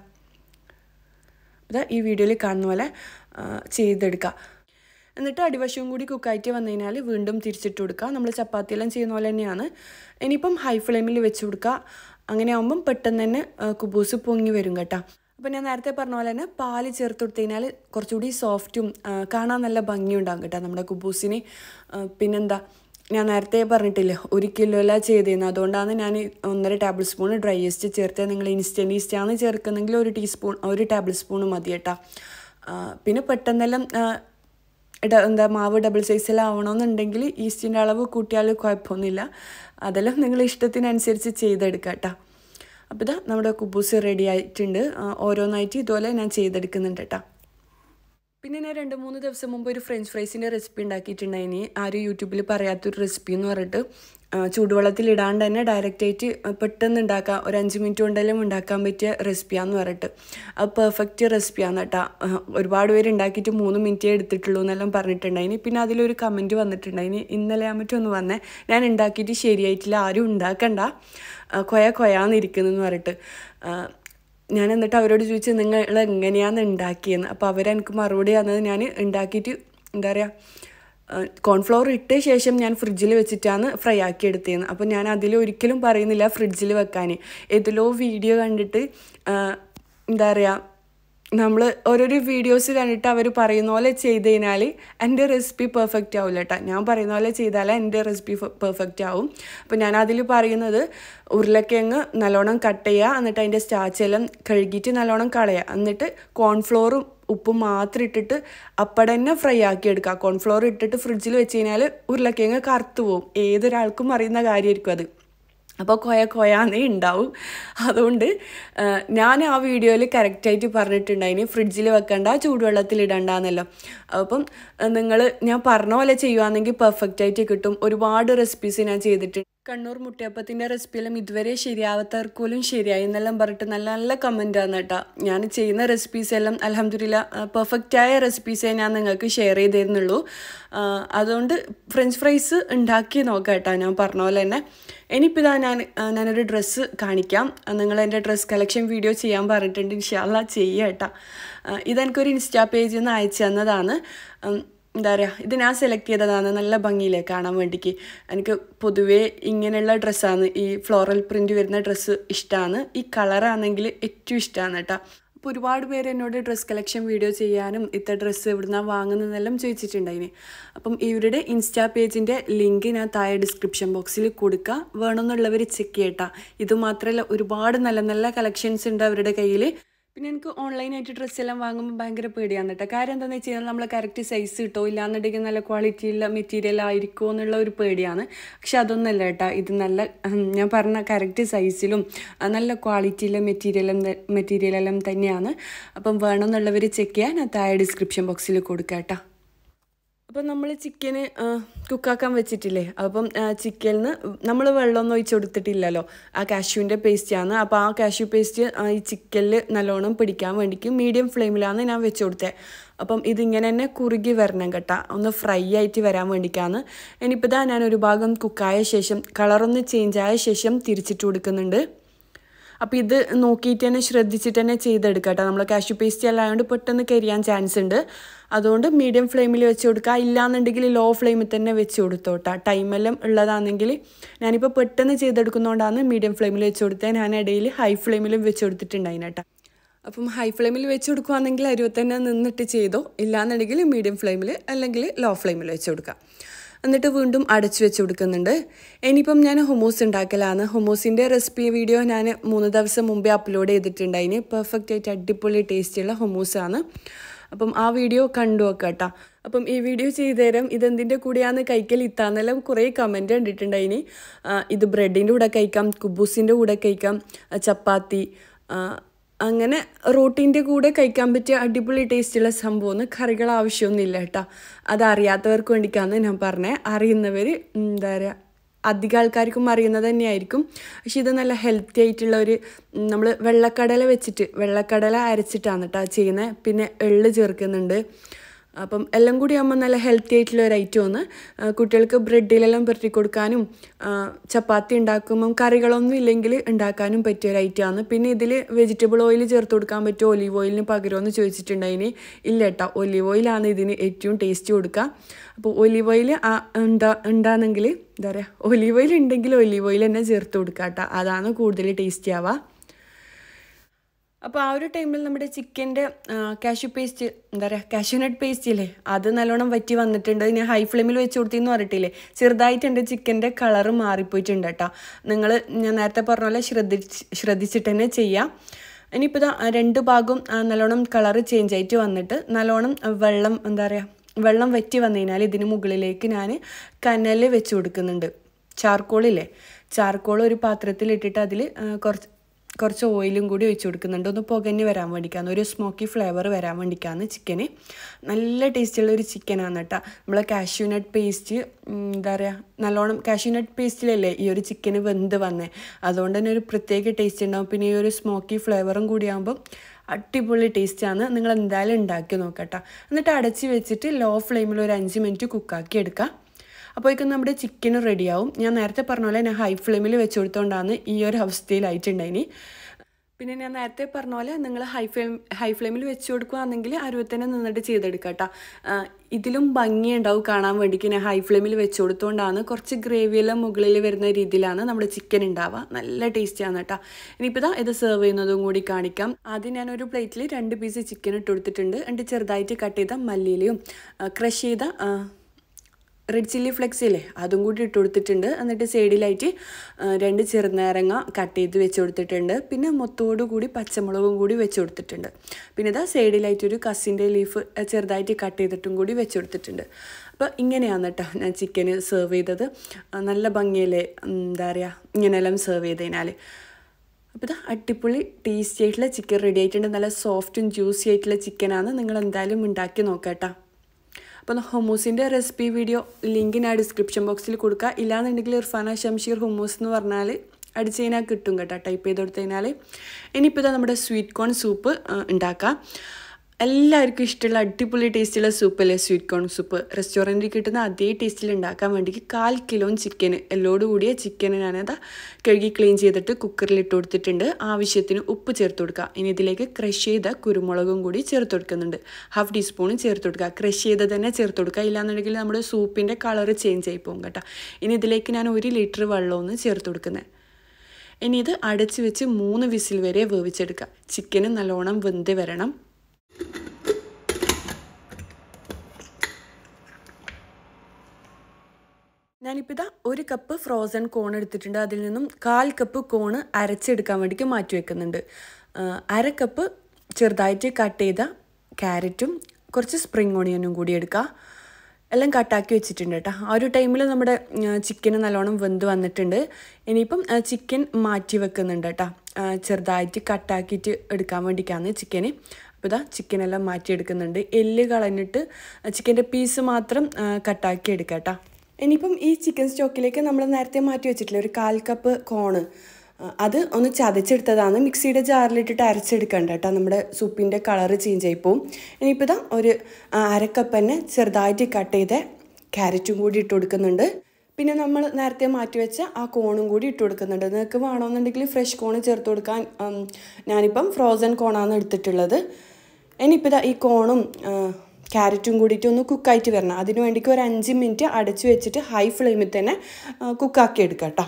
ഇതാ ഈ വീഡിയോയിൽ കാണുന്ന പോലെ ആ, ചെയ്തെടുക്കുക എന്നിട്ട് അടിവശവും കൂടി കുക്കായിട്ട് വന്നു കഴിഞ്ഞാൽ വീണ്ടും തിരിച്ചിട്ട് കൊടുക്കുക നമ്മൾ ചപ്പാത്തിയെല്ലാം ചെയ്യുന്ന പോലെ തന്നെയാണ് ഇനിയിപ്പം ഹൈ ഫ്ലെയിമിൽ വെച്ച് കൊടുക്കുക അങ്ങനെ ആകുമ്പം പെട്ടെന്ന് തന്നെ ആ, കുബൂസ് പൊങ്ങി വരും കേട്ടോ അപ്പം ഞാൻ നേരത്തെ പറഞ്ഞ പോലെ തന്നെ പാല് ചേർത്ത് കൊടുത്തു കഴിഞ്ഞാൽ കുറച്ചുകൂടി സോഫ്റ്റും ആ, കാണാൻ നല്ല ഭംഗിയുണ്ടാകും കേട്ടോ നമ്മുടെ കുബൂസിന് ആ, പിന്നെന്താ ഞാൻ നേരത്തെ പറഞ്ഞിട്ടില്ലേ ഒരു കിലോ അല്ല ചെയ്തിരുന്നത് അതുകൊണ്ടാണ് ഞാൻ ഒന്നര ടേബിൾ സ്പൂൺ ഡ്രൈ ഈസ്റ്റ് ചേർത്തത് നിങ്ങൾ ഇൻസ്റ്റൻറ്റ് ഈസ്റ്റ് ആണ് ചേർക്കുന്നെങ്കിൽ ഒരു ടീസ്പൂൺ ഒരു ടേബിൾ സ്പൂൺ മതി കേട്ടോ ആ, പിന്നെ പെട്ടെന്നെല്ലാം ആ, ഡ- എന്താ മാവ് ഡബിൾ സൈസിൽ ആവണമെന്നുണ്ടെങ്കിൽ ഈസ്റ്റിൻ്റെ അളവ് കൂട്ടിയാൽ കുഴപ്പമൊന്നുമില്ല അതെല്ലാം നിങ്ങൾ ഇഷ്ടത്തിനനുസരിച്ച് ചെയ്തെടുക്കുക കേട്ടോ അപ്പോൾ ഇതാ നമ്മുടെ കുബൂസ് റെഡി ആയിട്ടുണ്ട് ആ, ഓരോന്നായിട്ട് ഇതുപോലെ ഞാൻ ചെയ്തെടുക്കുന്നുണ്ട് കേട്ടോ പിന്നെ ഞാൻ രണ്ട് മൂന്ന് ദിവസം മുമ്പ് ഒരു ഫ്രഞ്ച് ഫ്രൈസിൻ്റെ റെസിപ്പി ഉണ്ടാക്കിയിട്ടുണ്ടായിനി ആരും യൂട്യൂബിൽ പറയാത്തൊരു റെസിപ്പി എന്ന് പറഞ്ഞിട്ട് ആ, ചൂടുവെള്ളത്തിൽ ഇടാണ്ട് തന്നെ ഡയറക്റ്റ് ആയിട്ട് പെട്ടെന്ന് ഉണ്ടാക്കാം ഒരു അഞ്ച് മിനിറ്റ് കൊണ്ടെല്ലാം ഉണ്ടാക്കാൻ പറ്റിയ റെസിപ്പിയാന്ന് പറഞ്ഞിട്ട് അത് പെർഫെക്റ്റ് റെസിപ്പിയാണ് കേട്ടോ ആ, ഒരുപാട് പേര് ഉണ്ടാക്കിയിട്ട് മൂന്ന് മിനിറ്റേ എടുത്തിട്ടുള്ളൂ എന്നെല്ലാം പറഞ്ഞിട്ടുണ്ടായിനി പിന്നെ അതിലൊരു കമൻറ്റ് വന്നിട്ടുണ്ടായിനി ഇന്നലെ ആ മറ്റൊന്ന് വന്നേ ഞാൻ ഉണ്ടാക്കിയിട്ട് ശരിയായിട്ടില്ല ആരും ഉണ്ടാക്കണ്ട ആ, കൊയ കൊയാന്നിരിക്കുന്നെന്ന് പറഞ്ഞിട്ട് ആ, ഞാൻ എന്നിട്ട് അവരോട് ചോദിച്ചു നിങ്ങൾ എങ്ങനെയാണ് ഉണ്ടാക്കിയെന്ന് അപ്പോൾ അവരെനിക്ക് മറുപടി തന്നത് ഞാൻ ഉണ്ടാക്കിയിട്ട് എന്താ പറയുക കോൺഫ്ലവർ ഇട്ട ശേഷം ഞാൻ ഫ്രിഡ്ജിൽ വെച്ചിട്ടാണ് ഫ്രൈ ആക്കി എടുത്തതെന്ന് അപ്പോൾ ഞാൻ അതിൽ ഒരിക്കലും പറയുന്നില്ല ഫ്രിഡ്ജിൽ വെക്കാൻ ഏതിലോ വീഡിയോ കണ്ടിട്ട് ആ, എന്താ പറയുക നമ്മൾ ഓരോരോ വീഡിയോസ് കണ്ടിട്ട് അവർ പറയുന്ന പോലെ ചെയ്ത് കഴിഞ്ഞാൽ എൻ്റെ റെസിപ്പി പെർഫെക്റ്റ് ആവില്ല കേട്ടോ ഞാൻ പറയുന്ന പോലെ ചെയ്താലേ എൻ്റെ റെസിപ്പി പെർഫെക്റ്റ് ആവും അപ്പോൾ ഞാൻ അതിൽ പറയുന്നത് ഉരുളക്കിഴങ്ങ് നല്ലോണം കട്ട് ചെയ്യുക എന്നിട്ട് അതിൻ്റെ സ്റ്റാച്ച് എല്ലാം കഴുകിയിട്ട് നല്ലോണം കളയുക എന്നിട്ട് കോൺഫ്ലോറും ഉപ്പും മാത്രം ഇട്ടിട്ട് അപ്പടെ തന്നെ ഫ്രൈ ആക്കി എടുക്കുക കോൺഫ്ലോർ ഇട്ടിട്ട് ഫ്രിഡ്ജിൽ വെച്ച് കഴിഞ്ഞാൽ ഉരുളക്കിഴങ്ങ് കറുത്തു പോകും ഏതൊരാൾക്കും അറിയുന്ന കാര്യമായിരിക്കും അത് അപ്പോൾ കൊയ കൊയാന്നേ ഉണ്ടാവും അതുകൊണ്ട് ആ, ഞാൻ ആ വീഡിയോയിൽ കറക്റ്റായിട്ട് പറഞ്ഞിട്ടുണ്ടായിന് ഫ്രിഡ്ജിൽ വെക്കണ്ട ചൂടുവെള്ളത്തിൽ ഇടണ്ടെന്നല്ലോ അപ്പം നിങ്ങൾ ഞാൻ പറഞ്ഞ പോലെ ചെയ്യുവാണെങ്കിൽ പെർഫെക്റ്റ് ആയിട്ട് കിട്ടും ഒരുപാട് റെസിപ്പീസ് ഞാൻ ചെയ്തിട്ടുണ്ട് കണ്ണൂർ മുട്ടയപ്പത്തിൻ്റെ റെസിപ്പിയെല്ലാം ഇതുവരെ ശരിയാവാത്തവർക്ക് പോലും ശരിയായി എന്നെല്ലാം പറഞ്ഞിട്ട് നല്ല നല്ല കമൻറ്റാണ് കേട്ടോ ഞാൻ ചെയ്യുന്ന റെസിപ്പീസ് എല്ലാം അലഹമില്ല പെർഫെക്റ്റായ റെസിപ്പീസേ ഞാൻ നിങ്ങൾക്ക് ഷെയർ ചെയ്ത് തരുന്നുള്ളൂ ആ, അതുകൊണ്ട് ഫ്രഞ്ച് ഫ്രൈസ് ഉണ്ടാക്കി നോക്കാം കേട്ടോ ഞാൻ പറഞ്ഞ പോലെ തന്നെ ഇനിയിപ്പോൾ ഇതാ ഞാൻ ആ, ഞാനൊരു ഡ്രസ്സ് കാണിക്കാം നിങ്ങൾ എൻ്റെ ഡ്രസ്സ് കളക്ഷൻ വീഡിയോ ചെയ്യാൻ പറഞ്ഞിട്ടുണ്ട് ഇൻഷാല്ല ചെയ്യാം കേട്ടോ ആ, ഇതെനിക്കൊരു ഇൻസ്റ്റാ പേജിൽ നിന്ന് അയച്ചു തന്നതാണ് ഉം, എന്താ പറയുക ഇത് ഞാൻ സെലക്ട് ചെയ്തതാണ് നല്ല ഭംഗിയില്ലേ കാണാൻ വേണ്ടിക്ക് എനിക്ക് പൊതുവേ ഇങ്ങനെയുള്ള ഡ്രസ്സാണ് ഈ ഫ്ലോറൽ പ്രിൻ്റ് വരുന്ന ഡ്രസ്സ് ഇഷ്ടമാണ് ഈ കളറാണെങ്കിൽ ഏറ്റവും ഇഷ്ടമാണ് കേട്ടോ അപ്പോൾ ഒരുപാട് പേര് എന്നോട് ഡ്രസ്സ് കളക്ഷൻ വീഡിയോ ചെയ്യാനും ഇത്ര ഡ്രസ്സ് ഇവിടുന്ന് വാങ്ങുന്നതെല്ലാം ചോദിച്ചിട്ടുണ്ടായിന് അപ്പം ഇവരുടെ ഇൻസ്റ്റാ പേജിൻ്റെ ലിങ്ക് ഞാൻ താഴെ ഡിസ്ക്രിപ്ഷൻ ബോക്സിൽ കൊടുക്കുക വേണമെന്നുള്ളവർ ചെക്ക് ചെയ്യട്ടാ ഇത് മാത്രമല്ല ഒരുപാട് നല്ല നല്ല കളക്ഷൻസ് ഉണ്ട് അവരുടെ കയ്യിൽ പിന്നെ എനിക്ക് ഓൺലൈനായിട്ട് ഡ്രസ്സ് എല്ലാം വാങ്ങുമ്പോൾ ഭയങ്കര പേടിയാണ് കേട്ടോ കാര്യം എന്താണെന്ന് വെച്ച് കഴിഞ്ഞാൽ നമ്മളെ കറക്റ്റ് സൈസ് കിട്ടോ ഇല്ലാന്നുണ്ടെങ്കിൽ നല്ല ക്വാളിറ്റിയുള്ള മെറ്റീരിയൽ ആയിരിക്കുമോ എന്നുള്ള ഒരു പേടിയാണ് പക്ഷെ അതൊന്നല്ല കേട്ടോ ഇത് നല്ല ഉം, ഞാൻ പറഞ്ഞ കറക്റ്റ് സൈസിലും ആ, നല്ല ക്വാളിറ്റിയിലെ മെറ്റീരിയലും മെറ്റീരിയലെല്ലാം തന്നെയാണ് അപ്പം വേണമെന്നുള്ളവർ ചെക്ക് ചെയ്യാൻ ഞാൻ താഴെ ഡിസ്ക്രിപ്ഷൻ ബോക്സിൽ കൊടുക്കാം കേട്ടോ അപ്പം നമ്മൾ ചിക്കന് കുക്കാക്കാൻ വെച്ചിട്ടില്ലേ അപ്പം ചിക്കനിന് നമ്മൾ വെള്ളമൊന്നും ഒഴിച്ച് കൊടുത്തിട്ടില്ലല്ലോ ആ കാഷ്യൂവിൻ്റെ പേസ്റ്റാണ് അപ്പോൾ ആ കാഷ്യൂ പേസ്റ്റ് ഈ ചിക്കനിൽ നല്ലോണം പിടിക്കാൻ വേണ്ടിക്ക് മീഡിയം ഫ്ലെയിമിലാണ് ഞാൻ വെച്ച് കൊടുത്തത് അപ്പം ഇതിങ്ങനെ തന്നെ കുറുകി വരണം കേട്ടോ ഒന്ന് ഫ്രൈ ആയിട്ട് വരാൻ വേണ്ടിയിട്ടാണ് ഇനിയിപ്പോൾ ഇതാ ഞാൻ ഒരു ഭാഗം കുക്കായ ശേഷം കളറൊന്ന് ചേഞ്ച് ആയ ശേഷം തിരിച്ചിട്ട് കൊടുക്കുന്നുണ്ട് അപ്പോൾ ഇത് നോക്കിയിട്ട് തന്നെ ശ്രദ്ധിച്ചിട്ട് തന്നെ ചെയ്തെടുക്കുക കേട്ടോ നമ്മൾ കാഷ്യൂ പേസ്റ്റ് അല്ലായതുകൊണ്ട് പെട്ടെന്ന് കരിയാൻ ചാൻസ് ഉണ്ട് അതുകൊണ്ട് മീഡിയം ഫ്ലെയിമിൽ വെച്ച് കൊടുക്കുക ഇല്ലാന്നുണ്ടെങ്കിൽ ലോ ഫ്ലെയിമിൽ തന്നെ വെച്ച് കൊടുത്തോട്ടാ ടൈമെല്ലാം ഉള്ളതാണെങ്കിൽ ഞാനിപ്പോൾ പെട്ടെന്ന് ചെയ്തെടുക്കുന്നതുകൊണ്ടാണ് മീഡിയം ഫ്ലെയിമിൽ വെച്ച് കൊടുത്തത് ഞാൻ ഇടയിൽ ഹൈ ഫ്ലെയിമിലും വെച്ച് കൊടുത്തിട്ടുണ്ടായിന് കേട്ടോ അപ്പം ഹൈ ഫ്ലെയിമിൽ വെച്ച് കൊടുക്കുകയാണെങ്കിൽ അരുവ തന്നെ നിന്നിട്ട് ചെയ്തോ ഇല്ലാന്നുണ്ടെങ്കിൽ മീഡിയം ഫ്ലെയിമിൽ അല്ലെങ്കിൽ ലോ ഫ്ലെയിമിൽ വെച്ച് കൊടുക്കുക എന്നിട്ട് വീണ്ടും അടച്ചു വെച്ച് കൊടുക്കുന്നുണ്ട് ഇനിയിപ്പം ഞാൻ ഹുമൂസ് ഉണ്ടാക്കലാണ് ഹുമൂസിൻ്റെ റെസിപ്പി വീഡിയോ ഞാൻ മൂന്ന് ദിവസം മുമ്പേ അപ്ലോഡ് ചെയ്തിട്ടുണ്ടായിന് പെർഫെക്റ്റ് ആയിട്ട് അടിപൊളി ടേസ്റ്റുള്ള ഹുമൂസാണ് അപ്പം ആ വീഡിയോ കണ്ടു നോക്കാം കേട്ടോ അപ്പം ഈ വീഡിയോ ചെയ്തു തരാം ഇതെന്തിൻ്റെ കൂടെയാണ് കഴിക്കൽ ഇത്താന്നെല്ലാം കുറേ കമൻറ്റ് കണ്ടിട്ടുണ്ടായിന് ആ, ഇത് ബ്രെഡിൻ്റെ കൂടെ കഴിക്കാം കുബൂസിൻ്റെ കൂടെ കഴിക്കാം ആ, ചപ്പാത്തി ആ, അങ്ങനെ റോട്ടീൻ്റെ കൂടെ കഴിക്കാൻ പറ്റിയ അടിപൊളി ടേസ്റ്റുള്ള സംഭവമാണ് കറികൾ ആവശ്യമൊന്നുമില്ല കേട്ടോ അത് അറിയാത്തവർക്ക് വേണ്ടിയിട്ടാണ് ഞാൻ പറഞ്ഞത് അറിയുന്നവർ എന്താ പറയുക അധികം ആൾക്കാർക്കും അറിയുന്നത് തന്നെയായിരിക്കും പക്ഷെ ഇത് നല്ല ഹെൽത്തി ആയിട്ടുള്ള ഒരു നമ്മൾ വെള്ളക്കടല വെച്ചിട്ട് വെള്ളക്കടല അരച്ചിട്ടാണ് കേട്ടോ ചെയ്യുന്നത് പിന്നെ എള്ള് ചേർക്കുന്നുണ്ട് അപ്പം എല്ലാം കൂടി ആകുമ്പോൾ നല്ല ഹെൽത്തി ആയിട്ടുള്ള ഒരു ഐറ്റമാണ് കുട്ടികൾക്ക് ബ്രെഡിലെല്ലാം പുരട്ടി കൊടുക്കാനും ആ, ചപ്പാത്തി ഉണ്ടാക്കുമ്പം കറികളൊന്നും ഇല്ലെങ്കിൽ ഉണ്ടാക്കാനും പറ്റിയ ഒരു ഐറ്റമാണ് പിന്നെ ഇതിൽ വെജിറ്റബിൾ ഓയിൽ ചേർത്ത് കൊടുക്കാൻ പറ്റുമോ ഒലീവ് ഓയിലിന് പകരമെന്ന് ചോദിച്ചിട്ടുണ്ടായിന് ഇല്ല കേട്ടോ ഒലീവ് ഓയിലാണ് ഇതിന് ഏറ്റവും ടേസ്റ്റ് കൊടുക്കുക അപ്പോൾ ഒലീവ് ഓയിൽ ഉണ്ടാ ഉണ്ടാണെങ്കിൽ എന്താ പറയുക ഒലീവ് ഓയിൽ ഉണ്ടെങ്കിൽ ഒലീവ് ഓയിൽ തന്നെ ചേർത്ത് കൊടുക്കുക കേട്ടോ അതാണ് കൂടുതൽ ടേസ്റ്റി ആവുക അപ്പോൾ ആ ഒരു ടൈമിൽ നമ്മുടെ ചിക്കൻ്റെ കാഷ്യൂ പേസ്റ്റ് എന്താ പറയുക കാഷ്യൂനട്ട് പേസ്റ്റ് ഇല്ലേ അത് നല്ലോണം വറ്റി വന്നിട്ടുണ്ട് ഞാൻ ഹൈ ഫ്ലെയിമിൽ വെച്ച് കൊടുത്തിന്ന് പറഞ്ഞിട്ടില്ലേ ചെറുതായിട്ട് എൻ്റെ ചിക്കൻ്റെ കളറ് മാറിപ്പോയിട്ടുണ്ട് കേട്ടോ നിങ്ങൾ ഞാൻ നേരത്തെ പറഞ്ഞ പോലെ ശ്രദ്ധിച്ച് ശ്രദ്ധിച്ചിട്ട് തന്നെ ചെയ്യാം ഇനിയിപ്പോൾ ഇതാ രണ്ട് ഭാഗവും ആ, നല്ലോണം കളറ് ചേഞ്ച് ആയിട്ട് വന്നിട്ട് നല്ലോണം വെള്ളം എന്താ പറയുക വെള്ളം വറ്റി വന്നു കഴിഞ്ഞാൽ ഇതിന് മുകളിലേക്ക് ഞാൻ കനൽ വെച്ച് കൊടുക്കുന്നുണ്ട് ചാർക്കോളില്ലേ ചാർക്കോൾ ഒരു പാത്രത്തിൽ ഇട്ടിട്ട് അതിൽ കുറച്ച് കുറച്ച് ഓയിലും കൂടി ഒഴിച്ച് കൊടുക്കുന്നുണ്ട് ഒന്ന് പുകഞ്ഞ് വരാൻ വേണ്ടിക്കാണ് ഒരു സ്മോക്കി ഫ്ലേവർ വരാൻ വേണ്ടിക്കാണ് ചിക്കന് നല്ല ടേസ്റ്റുള്ള ഒരു ചിക്കനാണ് കേട്ടോ നമ്മളെ കാഷ്യൂനട്ട് പേസ്റ്റ് എന്താ പറയുക നല്ലോണം കാഷ്യൂനട്ട് പേസ്റ്റിലല്ലേ ഈ ഒരു ചിക്കന് വെന്ത് വന്നേ അതുകൊണ്ട് തന്നെ ഒരു പ്രത്യേക ടേസ്റ്റ് ഉണ്ടാവും പിന്നെ ഈ ഒരു സ്മോക്കി ഫ്ലേവറും കൂടി ആകുമ്പം അടിപൊളി ടേസ്റ്റാണ് നിങ്ങൾ എന്തായാലും ഉണ്ടാക്കി നോക്കട്ടോ എന്നിട്ട് അടച്ച് വെച്ചിട്ട് ലോ ഫ്ലെയിമിൽ ഒരു അഞ്ച് മിനിറ്റ് കുക്കാക്കി എടുക്കുക അപ്പോഴേക്കും നമ്മുടെ ചിക്കൻ റെഡിയാവും ഞാൻ നേരത്തെ പറഞ്ഞ പോലെ ഞാൻ ഹൈ ഫ്ലെയിമിൽ വെച്ച് കൊടുത്തോണ്ടാണ് ഈ ഒരു അവസ്ഥയിലായിട്ടുണ്ടായിനി പിന്നെ ഞാൻ നേരത്തെ പറഞ്ഞ പോലെ നിങ്ങൾ ഹൈ ഫ്ലെയിം ഹൈ ഫ്ലെയിമിൽ വെച്ച് കൊടുക്കുകയാണെങ്കിൽ അരുവത്തന്നെ നിന്നിട്ട് ചെയ്തെടുക്കുക കേട്ടോ ഇതിലും ഭംഗിയുണ്ടാവും കാണാൻ വേണ്ടിക്ക് ഞാൻ ഹൈ ഫ്ലെയിമിൽ വെച്ച് കൊടുത്തുകൊണ്ടാണ് കുറച്ച് ഗ്രേവിയെല്ലാം മുകളിൽ വരുന്ന രീതിയിലാണ് നമ്മുടെ ചിക്കൻ ഉണ്ടാവുക നല്ല ടേസ്റ്റിയാണ് കേട്ടോ ഇനിയിപ്പോൾ ഇതാ ഇത് സെർവ് ചെയ്യുന്നതും കൂടി കാണിക്കാം ആദ്യം ഞാൻ ഒരു പ്ലേറ്റിൽ രണ്ട് പീസ് ചിക്കൻ ഇട്ട് കൊടുത്തിട്ടുണ്ട് എന്നിട്ട് ചെറുതായിട്ട് കട്ട് ചെയ്ത മല്ലിയിലയും ക്രഷ് ചെയ്ത ആ, റെഡ് ചില്ലി ഫ്ലെക്സ് ഇല്ലേ അതും കൂടി ഇട്ട് കൊടുത്തിട്ടുണ്ട് എന്നിട്ട് സൈഡിലായിട്ട് ആ, രണ്ട് ചെറുനാരങ്ങ കട്ട് ചെയ്ത് വെച്ച് കൊടുത്തിട്ടുണ്ട് പിന്നെ മൊത്തോടു കൂടി പച്ചമുളകും കൂടി വെച്ച് കൊടുത്തിട്ടുണ്ട് പിന്നെ ഇതാ സൈഡിലായിട്ട് ഒരു കസിൻ്റെ ലീഫ് ചെറുതായിട്ട് കട്ട് ചെയ്തിട്ടും കൂടി വെച്ച് കൊടുത്തിട്ടുണ്ട് അപ്പോൾ ഇങ്ങനെയാണ് കേട്ടോ ഞാൻ ചിക്കന് സെർവ് ചെയ്തത് ആ, നല്ല ഭംഗിയല്ലേ എന്താ പറയുക ഇങ്ങനെയെല്ലാം സെർവ് ചെയ്തതിനാൽ അപ്പോൾ ഇത് അടിപൊളി ടേസ്റ്റി ആയിട്ടുള്ള ചിക്കൻ റെഡി ആയിട്ടുണ്ട് നല്ല സോഫ്റ്റും ജ്യൂസി ആയിട്ടുള്ള ചിക്കനാണ് നിങ്ങൾ എന്തായാലും ഉണ്ടാക്കി നോക്കാം കേട്ടോ അപ്പോൾ ഹുമൂസിൻ്റെ റെസിപ്പി വീഡിയോ ലിങ്ക് ഞാൻ ഡിസ്ക്രിപ്ഷൻ ബോക്സിൽ കൊടുക്കുക ഇല്ലാന്നുണ്ടെങ്കിൽ ഇർഫാന ഷംഷീർ ഹുമൂസ് എന്ന് പറഞ്ഞാൽ അടിച്ച് കഴിഞ്ഞാൽ കിട്ടും കേട്ടോ ടൈപ്പ് ചെയ്ത് കൊടുത്തു കഴിഞ്ഞാൽ ഇനിയിപ്പോൾ ഇതാ നമ്മുടെ സ്വീറ്റ് കോൺ സൂപ്പ് ഉണ്ടാക്കാം എല്ലാവർക്കും ഇഷ്ടമുള്ള അടിപൊളി ടേസ്റ്റുള്ള സൂപ്പല്ലേ സ്വീറ്റ് കോൺ സൂപ്പ് റെസ്റ്റോറൻറ്റിൽ കിട്ടുന്ന അതേ ടേസ്റ്റിൽ ഉണ്ടാക്കാൻ വേണ്ടിക്ക് കാൽ കിലോ ചിക്കൻ എല്ലോട് കൂടിയ ചിക്കൻ ഞാനത് കഴുകി ക്ലീൻ ചെയ്തിട്ട് കുക്കറിൽ ഇട്ട് കൊടുത്തിട്ടുണ്ട് ആവശ്യത്തിന് ഉപ്പ് ചേർത്ത് കൊടുക്കുക ഇനി ഇതിലേക്ക് ക്രഷ് ചെയ്ത കുരുമുളകും കൂടി ചേർത്ത് കൊടുക്കുന്നുണ്ട് ഹാഫ് ടീസ്പൂണും ചേർത്ത് കൊടുക്കുക ക്രഷ് ചെയ്ത് തന്നെ ചേർത്ത് കൊടുക്കുക ഇല്ലാന്നുണ്ടെങ്കിൽ നമ്മുടെ സൂപ്പിൻ്റെ കളർ ചേഞ്ച് ആയി പോകും കേട്ടോ ഇനി ഇതിലേക്ക് ഞാൻ ഒരു ലിറ്റർ വെള്ളമൊന്ന് ചേർത്ത് കൊടുക്കുന്നത് ഇനി ഇത് അടച്ച് വെച്ച് മൂന്ന് വിസിൽ വരെ വേവിച്ചെടുക്കുക ചിക്കന് നല്ലോണം വെന്ത് വരണം ഞാനിപ്പോൾ ഇതാ ഒരു കപ്പ് ഫ്രോസൺ കോൺ എടുത്തിട്ടുണ്ട് അതിൽ നിന്നും കാൽ കപ്പ് കോണ് അരച്ചെടുക്കാൻ വേണ്ടിക്ക് മാറ്റി വെക്കുന്നുണ്ട് അര കപ്പ് ചെറുതായിട്ട് കട്ട് ചെയ്ത ക്യാരറ്റും കുറച്ച് സ്പ്രിങ് ഓണിയനും കൂടി എടുക്കുക എല്ലാം കട്ടാക്കി വെച്ചിട്ടുണ്ട് കേട്ടോ ആ ഒരു ടൈമിൽ നമ്മുടെ ചിക്കന് നല്ലോണം വെന്ത് വന്നിട്ടുണ്ട് ഇനിയിപ്പം ചിക്കൻ മാറ്റി വെക്കുന്നുണ്ട് കേട്ടോ ചെറുതായിട്ട് കട്ടാക്കിയിട്ട് എടുക്കാൻ വേണ്ടിയിട്ടാണ് ചിക്കന് അപ്പോൾ ഇതാ ചിക്കനെല്ലാം മാറ്റിയെടുക്കുന്നുണ്ട് എല്ല് കളഞ്ഞിട്ട് ചിക്കൻ്റെ പീസ് മാത്രം കട്ടാക്കി എടുക്കാം കേട്ടോ ഇനിയിപ്പം ഈ ചിക്കൻ സ്റ്റോക്കിലേക്ക് നമ്മൾ നേരത്തെ മാറ്റി വെച്ചിട്ടില്ല ഒരു കാൽ കപ്പ് കോണ് അത് ഒന്ന് ചതച്ചെടുത്തതാണ് മിക്സിയുടെ ജാറിലിട്ടിട്ട് അരച്ചെടുക്കണ്ട കേട്ടോ നമ്മുടെ സൂപ്പിൻ്റെ കളറ് ചേഞ്ച് ആയി പോവും ഇനിയിപ്പോൾ ഇതാ ഒരു അരക്കപ്പ് തന്നെ ചെറുതായിട്ട് കട്ട് ചെയ്ത ക്യാരറ്റും കൂടി ഇട്ട് കൊടുക്കുന്നുണ്ട് പിന്നെ നമ്മൾ നേരത്തെ മാറ്റി വെച്ച ആ കോണും കൂടി ഇട്ട് കൊടുക്കുന്നുണ്ട് നിങ്ങൾക്ക് വേണമെന്നുണ്ടെങ്കിൽ ഫ്രഷ് കോണ് ചേർത്ത് കൊടുക്കാൻ ഞാനിപ്പം ഫ്രോസൺ കോണാണ് എടുത്തിട്ടുള്ളത് ഇനിയിപ്പോൾ ഇതാ ഈ കോണും ക്യാരറ്റും കൂടിയിട്ട് ഒന്ന് കുക്കായിട്ട് വരണം അതിന് വേണ്ടിക്ക് ഒരു അഞ്ച് മിനിറ്റ് അടച്ചു വെച്ചിട്ട് ഹൈ ഫ്ലെയിമിൽ തന്നെ കുക്കാക്കി എടുക്കാം കേട്ടോ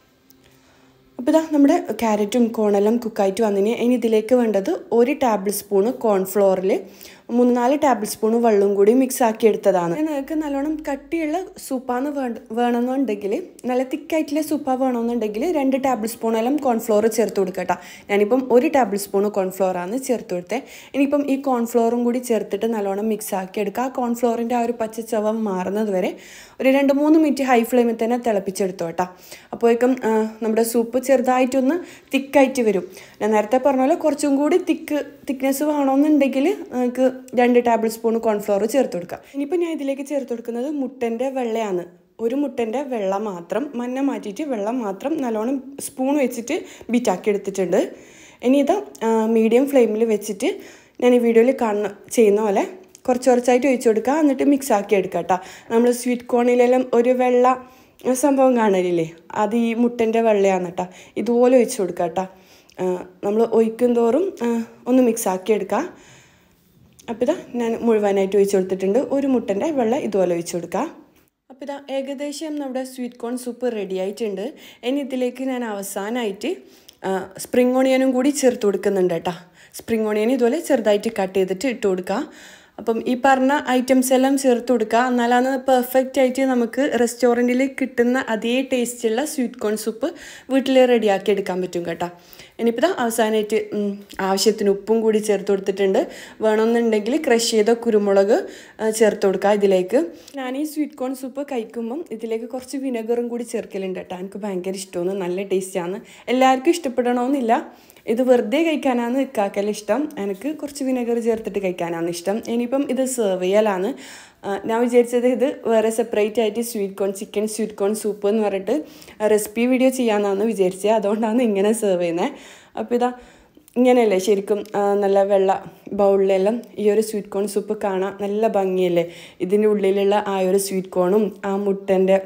അപ്പോൾ ഇതാ നമ്മുടെ ക്യാരറ്റും കോണെല്ലാം കുക്കായിട്ട് വന്നിന് ഇനി ഇതിലേക്ക് വേണ്ടത് ഒരു ടേബിൾ സ്പൂണ് കോൺഫ്ലോറിൽ മൂന്ന് നാല് ടേബിൾ സ്പൂൺ വെള്ളവും കൂടി മിക്സ് ആക്കി എടുത്തതാണ് നിങ്ങൾക്ക് നല്ലോണം കട്ടിയുള്ള സൂപ്പാന്ന് വേണ്ട വേണമെന്നുണ്ടെങ്കിൽ നല്ല തിക്കായിട്ടുള്ള സൂപ്പ വേണമെന്നുണ്ടെങ്കിൽ രണ്ട് ടേബിൾ സ്പൂണെല്ലാം കോൺഫ്ലോർ ചേർത്ത് കൊടുക്കട്ടോ ഞാനിപ്പം ഒരു ടേബിൾ സ്പൂൺ കോൺഫ്ലോറാണ് ചേർത്ത് കൊടുത്തത് ഇനിയിപ്പം ഈ കോൺഫ്ലോറും കൂടി ചേർത്തിട്ട് നല്ലോണം മിക്സ് ആക്കി എടുക്കുക ആ കോൺഫ്ലോറിൻ്റെ ആ ഒരു പച്ച ചവ മാറുന്നത് വരെ ഒരു രണ്ട് മൂന്ന് മിനിറ്റ് ഹൈ ഫ്ലെയിമിൽ തന്നെ തിളപ്പിച്ചെടുത്തു കേട്ടോ അപ്പോഴേക്കും നമ്മുടെ സൂപ്പ് ചെറുതായിട്ടൊന്ന് തിക്കായിട്ട് വരും ഞാൻ നേരത്തെ പറഞ്ഞ പോലെ കുറച്ചും കൂടി തിക്ക് തിക്നെസ് വേണമെന്നുണ്ടെങ്കിൽ നമുക്ക് രണ്ട് ടേബിൾ സ്പൂൺ കോൺഫ്ലവർ ചേർത്ത് കൊടുക്കാം ഇനിയിപ്പോൾ ഞാൻ ഇതിലേക്ക് ചേർത്ത് കൊടുക്കുന്നത് മുട്ടൻ്റെ വെള്ളയാണ് ഒരു മുട്ടൻ്റെ വെള്ളം മാത്രം മഞ്ഞ മാറ്റിയിട്ട് വെള്ളം മാത്രം നല്ലോണം സ്പൂൺ വെച്ചിട്ട് ബീറ്റാക്കി എടുത്തിട്ടുണ്ട് ഇനി ഇത് മീഡിയം ഫ്ലെയിമിൽ വെച്ചിട്ട് ഞാൻ ഈ വീഡിയോയിൽ കാണുന്ന ചെയ്യുന്ന പോലെ കുറച്ച് കുറച്ചായിട്ട് ഒഴിച്ചു കൊടുക്കുക എന്നിട്ട് മിക്സ് ആക്കി എടുക്കുക കേട്ടോ നമ്മൾ സ്വീറ്റ് കോണിലെല്ലാം ഒരു വെള്ള സംഭവം കാണലില്ലേ അത് ഈ മുട്ടൻ്റെ വെള്ളയാണ് കേട്ടോ ഇതുപോലെ ഒഴിച്ചു കൊടുക്കുക കേട്ടോ നമ്മൾ ഒഴിക്കും തോറും ഒന്ന് മിക്സ് ആക്കി എടുക്കുക അപ്പോൾ ഇതാ ഞാൻ മുഴുവനായിട്ട് ഒഴിച്ചു കൊടുത്തിട്ടുണ്ട് ഒരു മുട്ടൻ്റെ വെള്ളം ഇതുപോലെ ഒഴിച്ചു കൊടുക്കുക അപ്പോൾ ഇതാ ഏകദേശം നമ്മുടെ സ്വീറ്റ് കോൺ സൂപ്പ് റെഡി ആയിട്ടുണ്ട് ഇനി ഇതിലേക്ക് ഞാൻ അവസാനമായിട്ട് സ്പ്രിങ് ഓണിയനും കൂടി ചേർത്ത് കൊടുക്കുന്നുണ്ട് കേട്ടോ സ്പ്രിങ് ഓണിയൻ ഇതുപോലെ ചെറുതായിട്ട് കട്ട് ചെയ്തിട്ട് ഇട്ട് കൊടുക്കുക അപ്പം ഈ പറഞ്ഞ ഐറ്റംസ് എല്ലാം ചേർത്ത് കൊടുക്കുക എന്നാലാണ് പെർഫെക്റ്റ് ആയിട്ട് നമുക്ക് റെസ്റ്റോറൻറ്റിൽ കിട്ടുന്ന അതേ ടേസ്റ്റുള്ള സ്വീറ്റ് കോൺ സൂപ്പ് വീട്ടിൽ റെഡിയാക്കി എടുക്കാൻ പറ്റും കേട്ടോ ഇനിയിപ്പോൾ അവസാനമായിട്ട് ആവശ്യത്തിന് ഉപ്പും കൂടി ചേർത്ത് കൊടുത്തിട്ടുണ്ട് വേണമെന്നുണ്ടെങ്കിൽ ക്രഷ് ചെയ്ത കുരുമുളക് ചേർത്ത് കൊടുക്കുക ഇതിലേക്ക് ഞാൻ ഈ സ്വീറ്റ് കോൺ സൂപ്പ് കഴിക്കുമ്പം ഇതിലേക്ക് കുറച്ച് വിനെഗറും കൂടി ചേർക്കലുണ്ട് കേട്ടോ എനിക്ക് ഭയങ്കര ഇഷ്ടമാണ് നല്ല ടേസ്റ്റാണ് എല്ലാവർക്കും ഇഷ്ടപ്പെടണമെന്നില്ല ഇത് വെറുതെ കഴിക്കാനാണ് ഇക്കാക്കൽ ഇഷ്ടം എനിക്ക് കുറച്ച് വിനെഗർ ചേർത്തിട്ട് കഴിക്കാനാണ് ഇഷ്ടം ഇനിയിപ്പം ഇത് സെർവ് ചെയ്യലാണ് ഞാൻ വിചാരിച്ചത് ഇത് വേറെ സെപ്പറേറ്റ് ആയിട്ട് sweet corn chicken sweet corn soup എന്ന് പറഞ്ഞിട്ട് റെസിപ്പി വീഡിയോ ചെയ്യാമെന്നാണ് വിചാരിച്ചത് അതുകൊണ്ടാണ് ഇങ്ങനെ സെർവ് ചെയ്യുന്നത് അപ്പോൾ ഇതാ ഇങ്ങനെയല്ലേ ശരിക്കും നല്ല വെള്ള ബൗളിലെല്ലാം ഈ ഒരു സ്വീറ്റ് കോൺ സൂപ്പ് കാണാൻ നല്ല ഭംഗിയല്ലേ ഇതിൻ്റെ ഉള്ളിലുള്ള ആ ഒരു സ്വീറ്റ് കോണും ആ മുട്ടൻ്റെ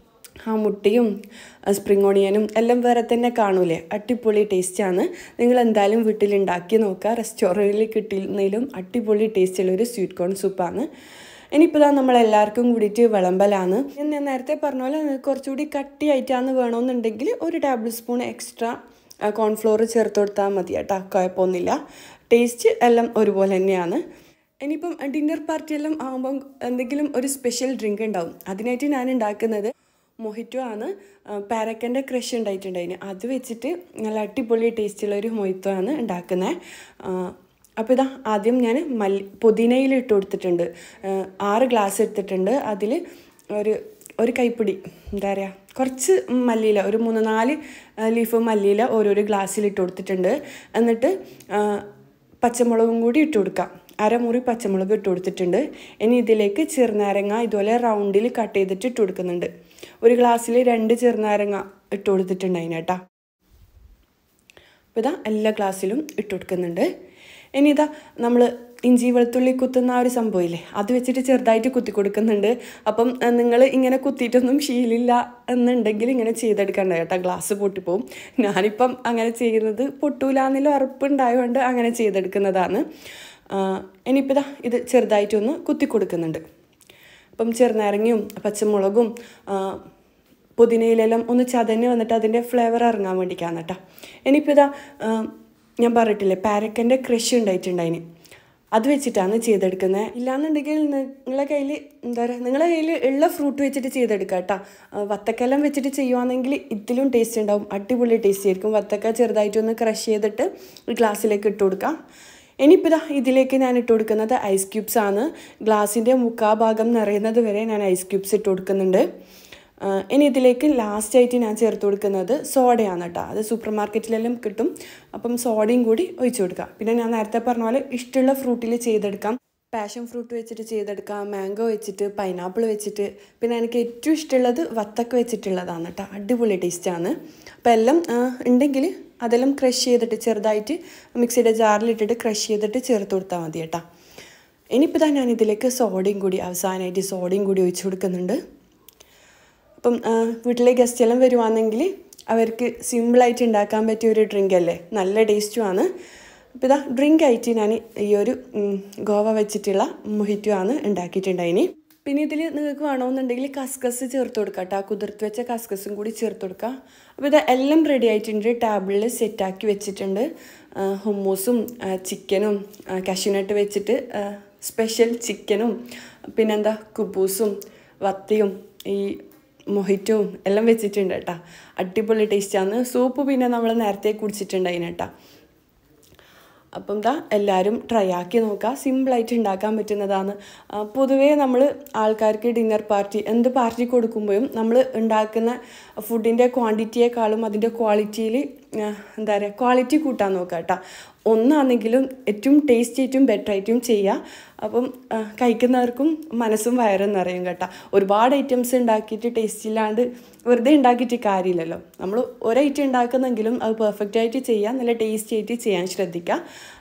ആ മുട്ടയും സ്പ്രിങ് ഓണിയനും എല്ലാം വേറെ തന്നെ കാണൂലേ അടിപൊളി ടേസ്റ്റാണ് നിങ്ങൾ എന്തായാലും വീട്ടിൽ ഉണ്ടാക്കി നോക്കുക റെസ്റ്റോറൻറ്റിൽ കിട്ടുന്നതിലും അടിപൊളി ടേസ്റ്റുള്ള ഒരു സ്വീറ്റ് കോൺ സൂപ്പാണ് ഇനിയിപ്പോൾ ഇതാ നമ്മളെല്ലാവർക്കും കൂടിയിട്ട് വിളമ്പലാണ് ഞാൻ നേരത്തെ പറഞ്ഞ പോലെ കുറച്ചുകൂടി കട്ടിയായിട്ടാണ് വേണമെന്നുണ്ടെങ്കിൽ ഒരു ടേബിൾ സ്പൂൺ എക്സ്ട്രാ കോൺഫ്ലോർ ചേർത്ത് കൊടുത്താൽ മതി കേട്ടോ കുഴപ്പമൊന്നുമില്ല ടേസ്റ്റ് എല്ലാം ഒരുപോലെ തന്നെയാണ് ഇനിയിപ്പം ഡിന്നർ പാർട്ടി എല്ലാം ആകുമ്പം എന്തെങ്കിലും ഒരു സ്പെഷ്യൽ ഡ്രിങ്ക് ഉണ്ടാവും അതിനായിട്ട് ഞാൻ ഉണ്ടാക്കുന്നത് മൊഹിറ്റോ ആണ് പാരക്കൻ്റെ ക്രഷ് ഉണ്ടായിട്ടുണ്ടായിന് അത് വെച്ചിട്ട് നല്ല അടിപൊളി ടേസ്റ്റുള്ള ഒരു മൊഹിറ്റോ ആണ് ഉണ്ടാക്കുന്നത് അപ്പോൾ ഇതാ ആദ്യം ഞാൻ മല്ലി പുതിനയിൽ ഇട്ട് കൊടുത്തിട്ടുണ്ട് ആറ് ഗ്ലാസ് എടുത്തിട്ടുണ്ട് അതിൽ ഒരു ഒരു കൈപ്പിടി എന്താ പറയുക കുറച്ച് മല്ലിയില ഒരു മൂന്ന് നാല് ലീഫ് മല്ലിയില ഓരോരോ ഗ്ലാസ്സിൽ ഇട്ട് കൊടുത്തിട്ടുണ്ട് എന്നിട്ട് പച്ചമുളകും കൂടി ഇട്ട് കൊടുക്കാം അരമുറി പച്ചമുളക് ഇട്ട് കൊടുത്തിട്ടുണ്ട് ഇനി ഇതിലേക്ക് ചെറുനാരങ്ങ ഇതുപോലെ റൗണ്ടിൽ കട്ട് ചെയ്തിട്ട് ഇട്ട് കൊടുക്കുന്നുണ്ട് ഒരു ഗ്ലാസ്സിൽ രണ്ട് ചെറുനാരങ്ങ ഇട്ട് കൊടുത്തിട്ടുണ്ട് അതിനേട്ടാ അപ്പോൾ ഇതാ എല്ലാ ഗ്ലാസ്സിലും ഇട്ട് കൊടുക്കുന്നുണ്ട് ഇനി ഇതാ നമ്മൾ ഇഞ്ചി വെളുത്തുള്ളി കുത്തുന്ന ആ ഒരു സംഭവമില്ലേ അത് വെച്ചിട്ട് ചെറുതായിട്ട് കുത്തി കൊടുക്കുന്നുണ്ട് അപ്പം നിങ്ങൾ ഇങ്ങനെ കുത്തിയിട്ടൊന്നും ശീലില്ല എന്നുണ്ടെങ്കിൽ ഇങ്ങനെ ചെയ്തെടുക്കണ്ട കേട്ടോ ഗ്ലാസ് പൊട്ടിപ്പോവും ഞാനിപ്പം അങ്ങനെ ചെയ്യുന്നത് പൊട്ടൂല എന്നുള്ള ഉറപ്പുണ്ടായതുകൊണ്ട് അങ്ങനെ ചെയ്തെടുക്കുന്നതാണ് ഇനിയിപ്പോൾ ഇതാ ഇത് ചെറുതായിട്ടൊന്ന് കുത്തി കൊടുക്കുന്നുണ്ട് അപ്പം ചെറുനാരങ്ങയും പച്ചമുളകും പുതിനയിലെല്ലാം ഒന്ന് ചതഞ്ഞ് വന്നിട്ട് അതിൻ്റെ ഫ്ലേവർ ഇറങ്ങാൻ വേണ്ടിയിട്ടാണ് കേട്ടോ ഇനിയിപ്പോൾ ഇതാ ഞാൻ പറഞ്ഞിട്ടില്ലേ പാരക്കൻ്റെ ക്രഷ് ഉണ്ടായിട്ടുണ്ടായിന് അത് വെച്ചിട്ടാണ് ചെയ്തെടുക്കുന്നത് ഇല്ലാന്നുണ്ടെങ്കിൽ നിങ്ങളെ കയ്യിൽ എന്താ പറയുക നിങ്ങളെ കയ്യിൽ ഉള്ള ഫ്രൂട്ട് വെച്ചിട്ട് ചെയ്തെടുക്കുക കേട്ടോ വത്തക്കെല്ലാം വെച്ചിട്ട് ചെയ്യുവാണെങ്കിൽ ഇതിലും ടേസ്റ്റ് ഉണ്ടാവും അടിപൊളി ടേസ്റ്റ് ആയിരിക്കും വത്തക്ക ചെറുതായിട്ടൊന്ന് ക്രഷ് ചെയ്തിട്ട് ഒരു ഗ്ലാസ്സിലേക്ക് ഇട്ട് കൊടുക്കാം ഇനിയിപ്പോൾ ഇതാ ഇതിലേക്ക് ഞാൻ ഇട്ട് കൊടുക്കുന്നത് ഐസ് ക്യൂബ്സ് ആണ് ഗ്ലാസിൻ്റെ മുക്കാ ഭാഗം നിറയുന്നത് വരെ ഞാൻ ഐസ് ക്യൂബ്സ് ഇട്ട് കൊടുക്കുന്നുണ്ട് ഇനി ഇതിലേക്ക് ലാസ്റ്റ് ആയിട്ട് ഞാൻ ചേർത്ത് കൊടുക്കുന്നത് സോഡയാണ് കേട്ടോ അത് സൂപ്പർ മാർക്കറ്റിലെല്ലാം കിട്ടും അപ്പം സോഡയും കൂടി ഒഴിച്ചു കൊടുക്കുക പിന്നെ ഞാൻ നേരത്തെ പറഞ്ഞ പോലെ ഇഷ്ടമുള്ള ഫ്രൂട്ടിൽ ചെയ്തെടുക്കാം പാഷൻ ഫ്രൂട്ട് വെച്ചിട്ട് ചെയ്തെടുക്കാം മാംഗോ വെച്ചിട്ട് പൈനാപ്പിൾ വെച്ചിട്ട് പിന്നെ എനിക്ക് ഏറ്റവും ഇഷ്ടമുള്ളത് വത്തക്ക വെച്ചിട്ടുള്ളതാണ് കേട്ടോ അടിപൊളി ടേസ്റ്റാണ് അപ്പോൾ എല്ലാം ഉണ്ടെങ്കിൽ അതെല്ലാം ക്രഷ് ചെയ്തിട്ട് ചെറുതായിട്ട് മിക്സിയുടെ ജാറിലിട്ടിട്ട് ക്രഷ് ചെയ്തിട്ട് ചേർത്ത് കൊടുത്താൽ മതി കേട്ടോ ഇനിയിപ്പോൾ തന്നെ ഞാൻ ഇതിലേക്ക് സോഡയും കൂടി അവസാനമായിട്ട് സോഡയും കൂടി ഒഴിച്ചു കൊടുക്കുന്നുണ്ട് അപ്പം വീട്ടിലെ ഗസ്റ്റ് എല്ലാം വരുവാണെങ്കിൽ അവർക്ക് സിമ്പിളായിട്ട് ഉണ്ടാക്കാൻ പറ്റിയ ഒരു ഡ്രിങ്ക് അല്ലേ നല്ല ടേസ്റ്റുമാണ് അപ്പോൾ ഇതാ ഡ്രിങ്ക് ആയിട്ട് ഞാൻ ഈ ഒരു ഗോവ വെച്ചിട്ടുള്ള മൊഹിറ്റോ ആണ് ഉണ്ടാക്കിയിട്ടുണ്ടായിനി പിന്നെ ഇതിൽ നിങ്ങൾക്ക് വേണമെന്നുണ്ടെങ്കിൽ കസ്കസ് ചേർത്ത് കൊടുക്കുക കേട്ടോ കുതിർത്ത് വെച്ച കസ്കസും കൂടി ചേർത്ത് കൊടുക്കുക അപ്പോൾ ഇത് എല്ലാം റെഡി ആയിട്ടുണ്ട് ടേബിളിൽ സെറ്റാക്കി വെച്ചിട്ടുണ്ട് ഹുമ്മൂസും ചിക്കനും കഷ്യൂനട്ട് വെച്ചിട്ട് സ്പെഷ്യൽ ചിക്കനും പിന്നെന്താ കുബൂസും വത്തിയും ഈ മൊഹിറ്റവും എല്ലാം വെച്ചിട്ടുണ്ട് കേട്ടോ അടിപൊളി ടേസ്റ്റാണ് സൂപ്പ് പിന്നെ നമ്മൾ നേരത്തെ കുടിച്ചിട്ടുണ്ടായിന് കേട്ടോ അപ്പം ദാ എല്ലാവരും ട്രൈ ആക്കി നോക്കുക സിമ്പിളായിട്ട് ഉണ്ടാക്കാൻ പറ്റുന്നതാണ് പൊതുവേ നമ്മൾ ആൾക്കാർക്ക് ഡിന്നർ പാർട്ടി എന്ത് പാർട്ടി കൊടുക്കുമ്പോഴും നമ്മൾ ഉണ്ടാക്കുന്ന ഫുഡിൻ്റെ ക്വാണ്ടിറ്റിയേക്കാളും അതിൻ്റെ ക്വാളിറ്റിയിൽ എന്താ പറയുക ക്വാളിറ്റി കൂട്ടാൻ നോക്കുക കേട്ടോ ഒന്നാണെങ്കിലും ഏറ്റവും ടേസ്റ്റ് ആയിട്ടും ബെറ്റർ ആയിട്ടും ചെയ്യുക അപ്പം കഴിക്കുന്നവർക്കും മനസ്സും വയറും നിറയും കേട്ടോ ഒരുപാട് ഐറ്റംസ് ഉണ്ടാക്കിയിട്ട് ടേസ്റ്റ് ഇല്ലാണ്ട് വെറുതെ ഉണ്ടാക്കിയിട്ട് കാര്യമില്ലല്ലോ നമ്മൾ ഒരൈറ്റം ഉണ്ടാക്കുന്നെങ്കിലും അത് പെർഫെക്റ്റ് ആയിട്ട് ചെയ്യുക നല്ല ടേസ്റ്റി ആയിട്ട് ചെയ്യാൻ ശ്രദ്ധിക്കുക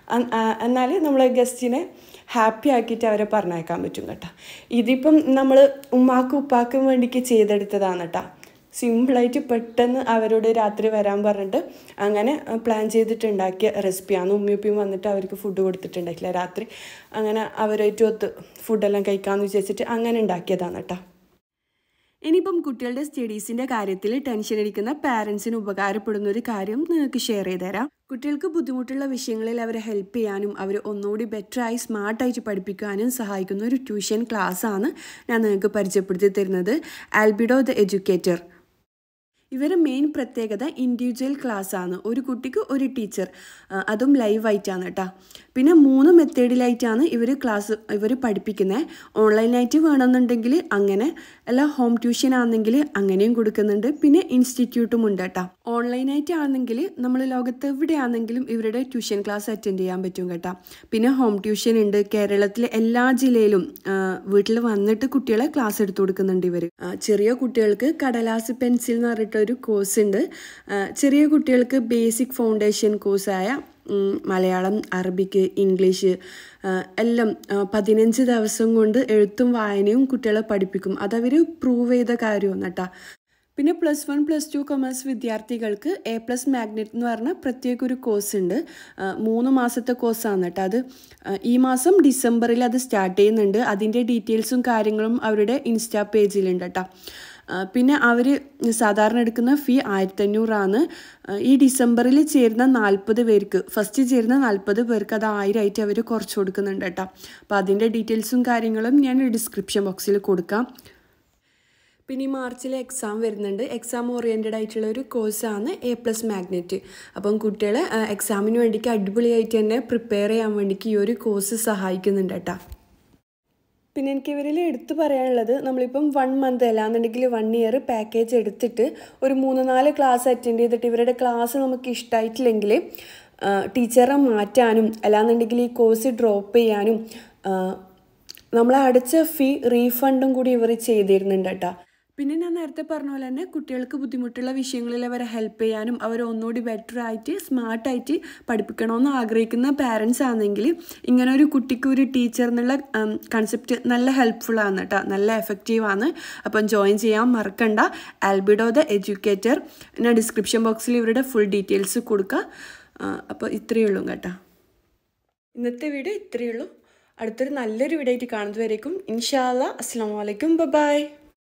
എന്നാൽ നമ്മൾ ഗസ്റ്റിനെ ഹാപ്പി ആക്കിയിട്ട് അവരെ പറഞ്ഞേക്കാൻ പറ്റും കേട്ടോ ഇതിപ്പം നമ്മൾ ഉമ്മാക്കും ഉപ്പാക്കും വേണ്ടിക്ക് ചെയ്തെടുത്തതാണ് കേട്ടോ സിമ്പിളായിട്ട് പെട്ടെന്ന് അവരോട് രാത്രി വരാൻ പറഞ്ഞിട്ട് അങ്ങനെ പ്ലാൻ ചെയ്തിട്ടുണ്ടാക്കിയ റെസിപ്പിയാണ് ഉമ്മിയുപ്പിയും വന്നിട്ട് അവർക്ക് ഫുഡ് കൊടുത്തിട്ടുണ്ടായില്ല രാത്രി അങ്ങനെ അവരായിട്ട് ഒത്ത് ഫുഡെല്ലാം കഴിക്കാമെന്ന് വിചാരിച്ചിട്ട് അങ്ങനെ ഉണ്ടാക്കിയതാണ് കേട്ടോ ഇനിയിപ്പം കുട്ടികളുടെ സ്റ്റഡീസിൻ്റെ കാര്യത്തിൽ ടെൻഷൻ അടിക്കുന്ന പാരൻസിന് ഉപകാരപ്പെടുന്ന ഒരു കാര്യം നിങ്ങൾക്ക് ഷെയർ ചെയ്ത് തരാം കുട്ടികൾക്ക് ബുദ്ധിമുട്ടുള്ള വിഷയങ്ങളിൽ അവരെ ഹെൽപ്പ് ചെയ്യാനും അവർ ഒന്നുകൂടി ബെറ്ററായി സ്മാർട്ടായിട്ട് പഠിപ്പിക്കാനും സഹായിക്കുന്ന ഒരു ട്യൂഷൻ ക്ലാസ്സാണ് ഞാൻ നിങ്ങൾക്ക് പരിചയപ്പെടുത്തി തരുന്നത് ആൽബിഡോ ദ എഡ്യൂക്കേറ്റർ ഇവരുടെ മെയിൻ പ്രത്യേകത ഇൻഡിവിജ്വൽ ക്ലാസ് ആണ് ഒരു കുട്ടിക്ക് ഒരു ടീച്ചർ അതും ലൈവായിട്ടാണ് കേട്ടോ പിന്നെ മൂന്ന് മെത്തേഡിലായിട്ടാണ് ഇവർ ക്ലാസ് ഇവർ പഠിപ്പിക്കുന്നത് ഓൺലൈനായിട്ട് വേണമെന്നുണ്ടെങ്കിൽ അങ്ങനെ അല്ല ഹോം ട്യൂഷൻ ആണെങ്കിൽ അങ്ങനെയും കൊടുക്കുന്നുണ്ട് പിന്നെ ഇൻസ്റ്റിറ്റ്യൂട്ടും ഉണ്ട് കേട്ടോ ഓൺലൈനായിട്ട് ആണെങ്കിൽ നമ്മൾ ലോകത്ത് എവിടെയാണെങ്കിലും ഇവരുടെ ട്യൂഷൻ ക്ലാസ് അറ്റൻഡ് ചെയ്യാൻ പറ്റും കേട്ടോ പിന്നെ ഹോം ട്യൂഷൻ ഉണ്ട് കേരളത്തിലെ എല്ലാ ജില്ലയിലും വീട്ടിൽ വന്നിട്ട് കുട്ടികളെ ക്ലാസ് എടുത്തു കൊടുക്കുന്നുണ്ട് ഇവർ ചെറിയ കുട്ടികൾക്ക് കടലാസ് പെൻസിൽ എന്ന് പറഞ്ഞിട്ട് ഒരു കോഴ്സ് ഉണ്ട് ചെറിയ കുട്ടികൾക്ക് ബേസിക് ഫൗണ്ടേഷൻ കോഴ്സായ മലയാളം അറബിക്ക് ഇംഗ്ലീഷ് എല്ലാം പതിനഞ്ച് ദിവസം കൊണ്ട് എഴുത്തും വായനയും കുട്ടികളെ പഠിപ്പിക്കും അതവർ പ്രൂവ് ചെയ്ത കാര്യമാണ് കേട്ടോ പിന്നെ plus one plus two commerce വിദ്യാർത്ഥികൾക്ക് എ പ്ലസ് മാഗ്നറ്റ് എന്ന് പറഞ്ഞ പ്രത്യേക ഒരു കോഴ്സ് ഉണ്ട് മൂന്ന് മാസത്തെ കോഴ്സാണ് കേട്ടോ അത് ഈ മാസം ഡിസംബറിൽ അത് സ്റ്റാർട്ട് ചെയ്യുന്നുണ്ട് അതിൻ്റെ ഡീറ്റെയിൽസും കാര്യങ്ങളും അവരുടെ ഇൻസ്റ്റാ പേജിലുണ്ട് കേട്ടോ പിന്നെ അവർ സാധാരണ എടുക്കുന്ന ഫീ ആയിരത്തഞ്ഞൂറാണ് ഈ ഡിസംബറിൽ ചേരുന്ന നാൽപ്പത് പേർക്ക് ഫസ്റ്റ് ചേരുന്ന നാൽപ്പത് പേർക്ക് അത് ആയിരമായിട്ട് അവർ കുറച്ച് കൊടുക്കുന്നുണ്ട് കേട്ടോ അപ്പോൾ അതിൻ്റെ ഡീറ്റെയിൽസും കാര്യങ്ങളും ഞാൻ ഡിസ്ക്രിപ്ഷൻ ബോക്സിൽ കൊടുക്കാം പിന്നെ ഈ മാർച്ചിൽ എക്സാം വരുന്നുണ്ട് എക്സാം ഓറിയൻറ്റഡ് ആയിട്ടുള്ള ഒരു കോഴ്സാണ് എ പ്ലസ് മാഗ്നറ്റ് അപ്പം കുട്ടികളെ എക്സാമിന് വേണ്ടിക്ക് അടിപൊളിയായിട്ട് തന്നെ പ്രിപ്പയർ ചെയ്യാൻ വേണ്ടിക്ക് ഈ ഒരു കോഴ്സ് സഹായിക്കുന്നുണ്ട് കേട്ടോ പിന്നെ എനിക്ക് ഇവരിൽ എടുത്തു പറയാനുള്ളത് നമ്മളിപ്പം വൺ മന്ത് അല്ലാന്നുണ്ടെങ്കിൽ വൺ ഇയർ പാക്കേജ് എടുത്തിട്ട് ഒരു മൂന്ന് നാല് ക്ലാസ് അറ്റൻഡ് ചെയ്തിട്ട് ഇവരുടെ ക്ലാസ് നമുക്ക് ഇഷ്ടമായിട്ടില്ലെങ്കിൽ ടീച്ചറെ മാറ്റാനും അല്ലാന്നുണ്ടെങ്കിൽ ഈ കോഴ്സ് ഡ്രോപ്പ് ചെയ്യാനും നമ്മൾ അടച്ച ഫീ റീഫണ്ടും കൂടി ഇവർ ചെയ്തിരുന്നുണ്ട് കേട്ടോ പിന്നെ ഞാൻ നേരത്തെ പറഞ്ഞ പോലെ തന്നെ കുട്ടികൾക്ക് ബുദ്ധിമുട്ടുള്ള വിഷയങ്ങളിൽ അവരെ ഹെൽപ്പ് ചെയ്യാനും അവരെ ഒന്നുകൂടി ബെറ്റർ ആയിട്ട് സ്മാർട്ടായിട്ട് പഠിപ്പിക്കണമെന്ന് ആഗ്രഹിക്കുന്ന പാരൻസ് ആണെങ്കിൽ ഇങ്ങനെ ഒരു കുട്ടിക്ക് ഒരു ടീച്ചർ എന്നുള്ള കൺസെപ്റ്റ് നല്ല ഹെൽപ്ഫുൾ ആണ് കേട്ടോ നല്ല എഫക്റ്റീവ് ആണ് അപ്പം ജോയിൻ ചെയ്യാൻ മറക്കണ്ട ആൽബിഡോ ദ എഡ്യൂക്കേറ്റർ ഞാൻ ഡിസ്ക്രിപ്ഷൻ ബോക്സിൽ ഇവരുടെ ഫുൾ ഡീറ്റെയിൽസ് കൊടുക്കുക അപ്പോൾ ഇത്രയേ ഉള്ളൂ കേട്ടോ ഇന്നത്തെ വീഡിയോ ഇത്രയേ ഉള്ളൂ അടുത്തൊരു നല്ലൊരു വീഡിയോ ആയിട്ട് കാണുന്നതുവരേക്കും ഇൻഷാല്ല അസ്സാം വലൈക്കും ബൈ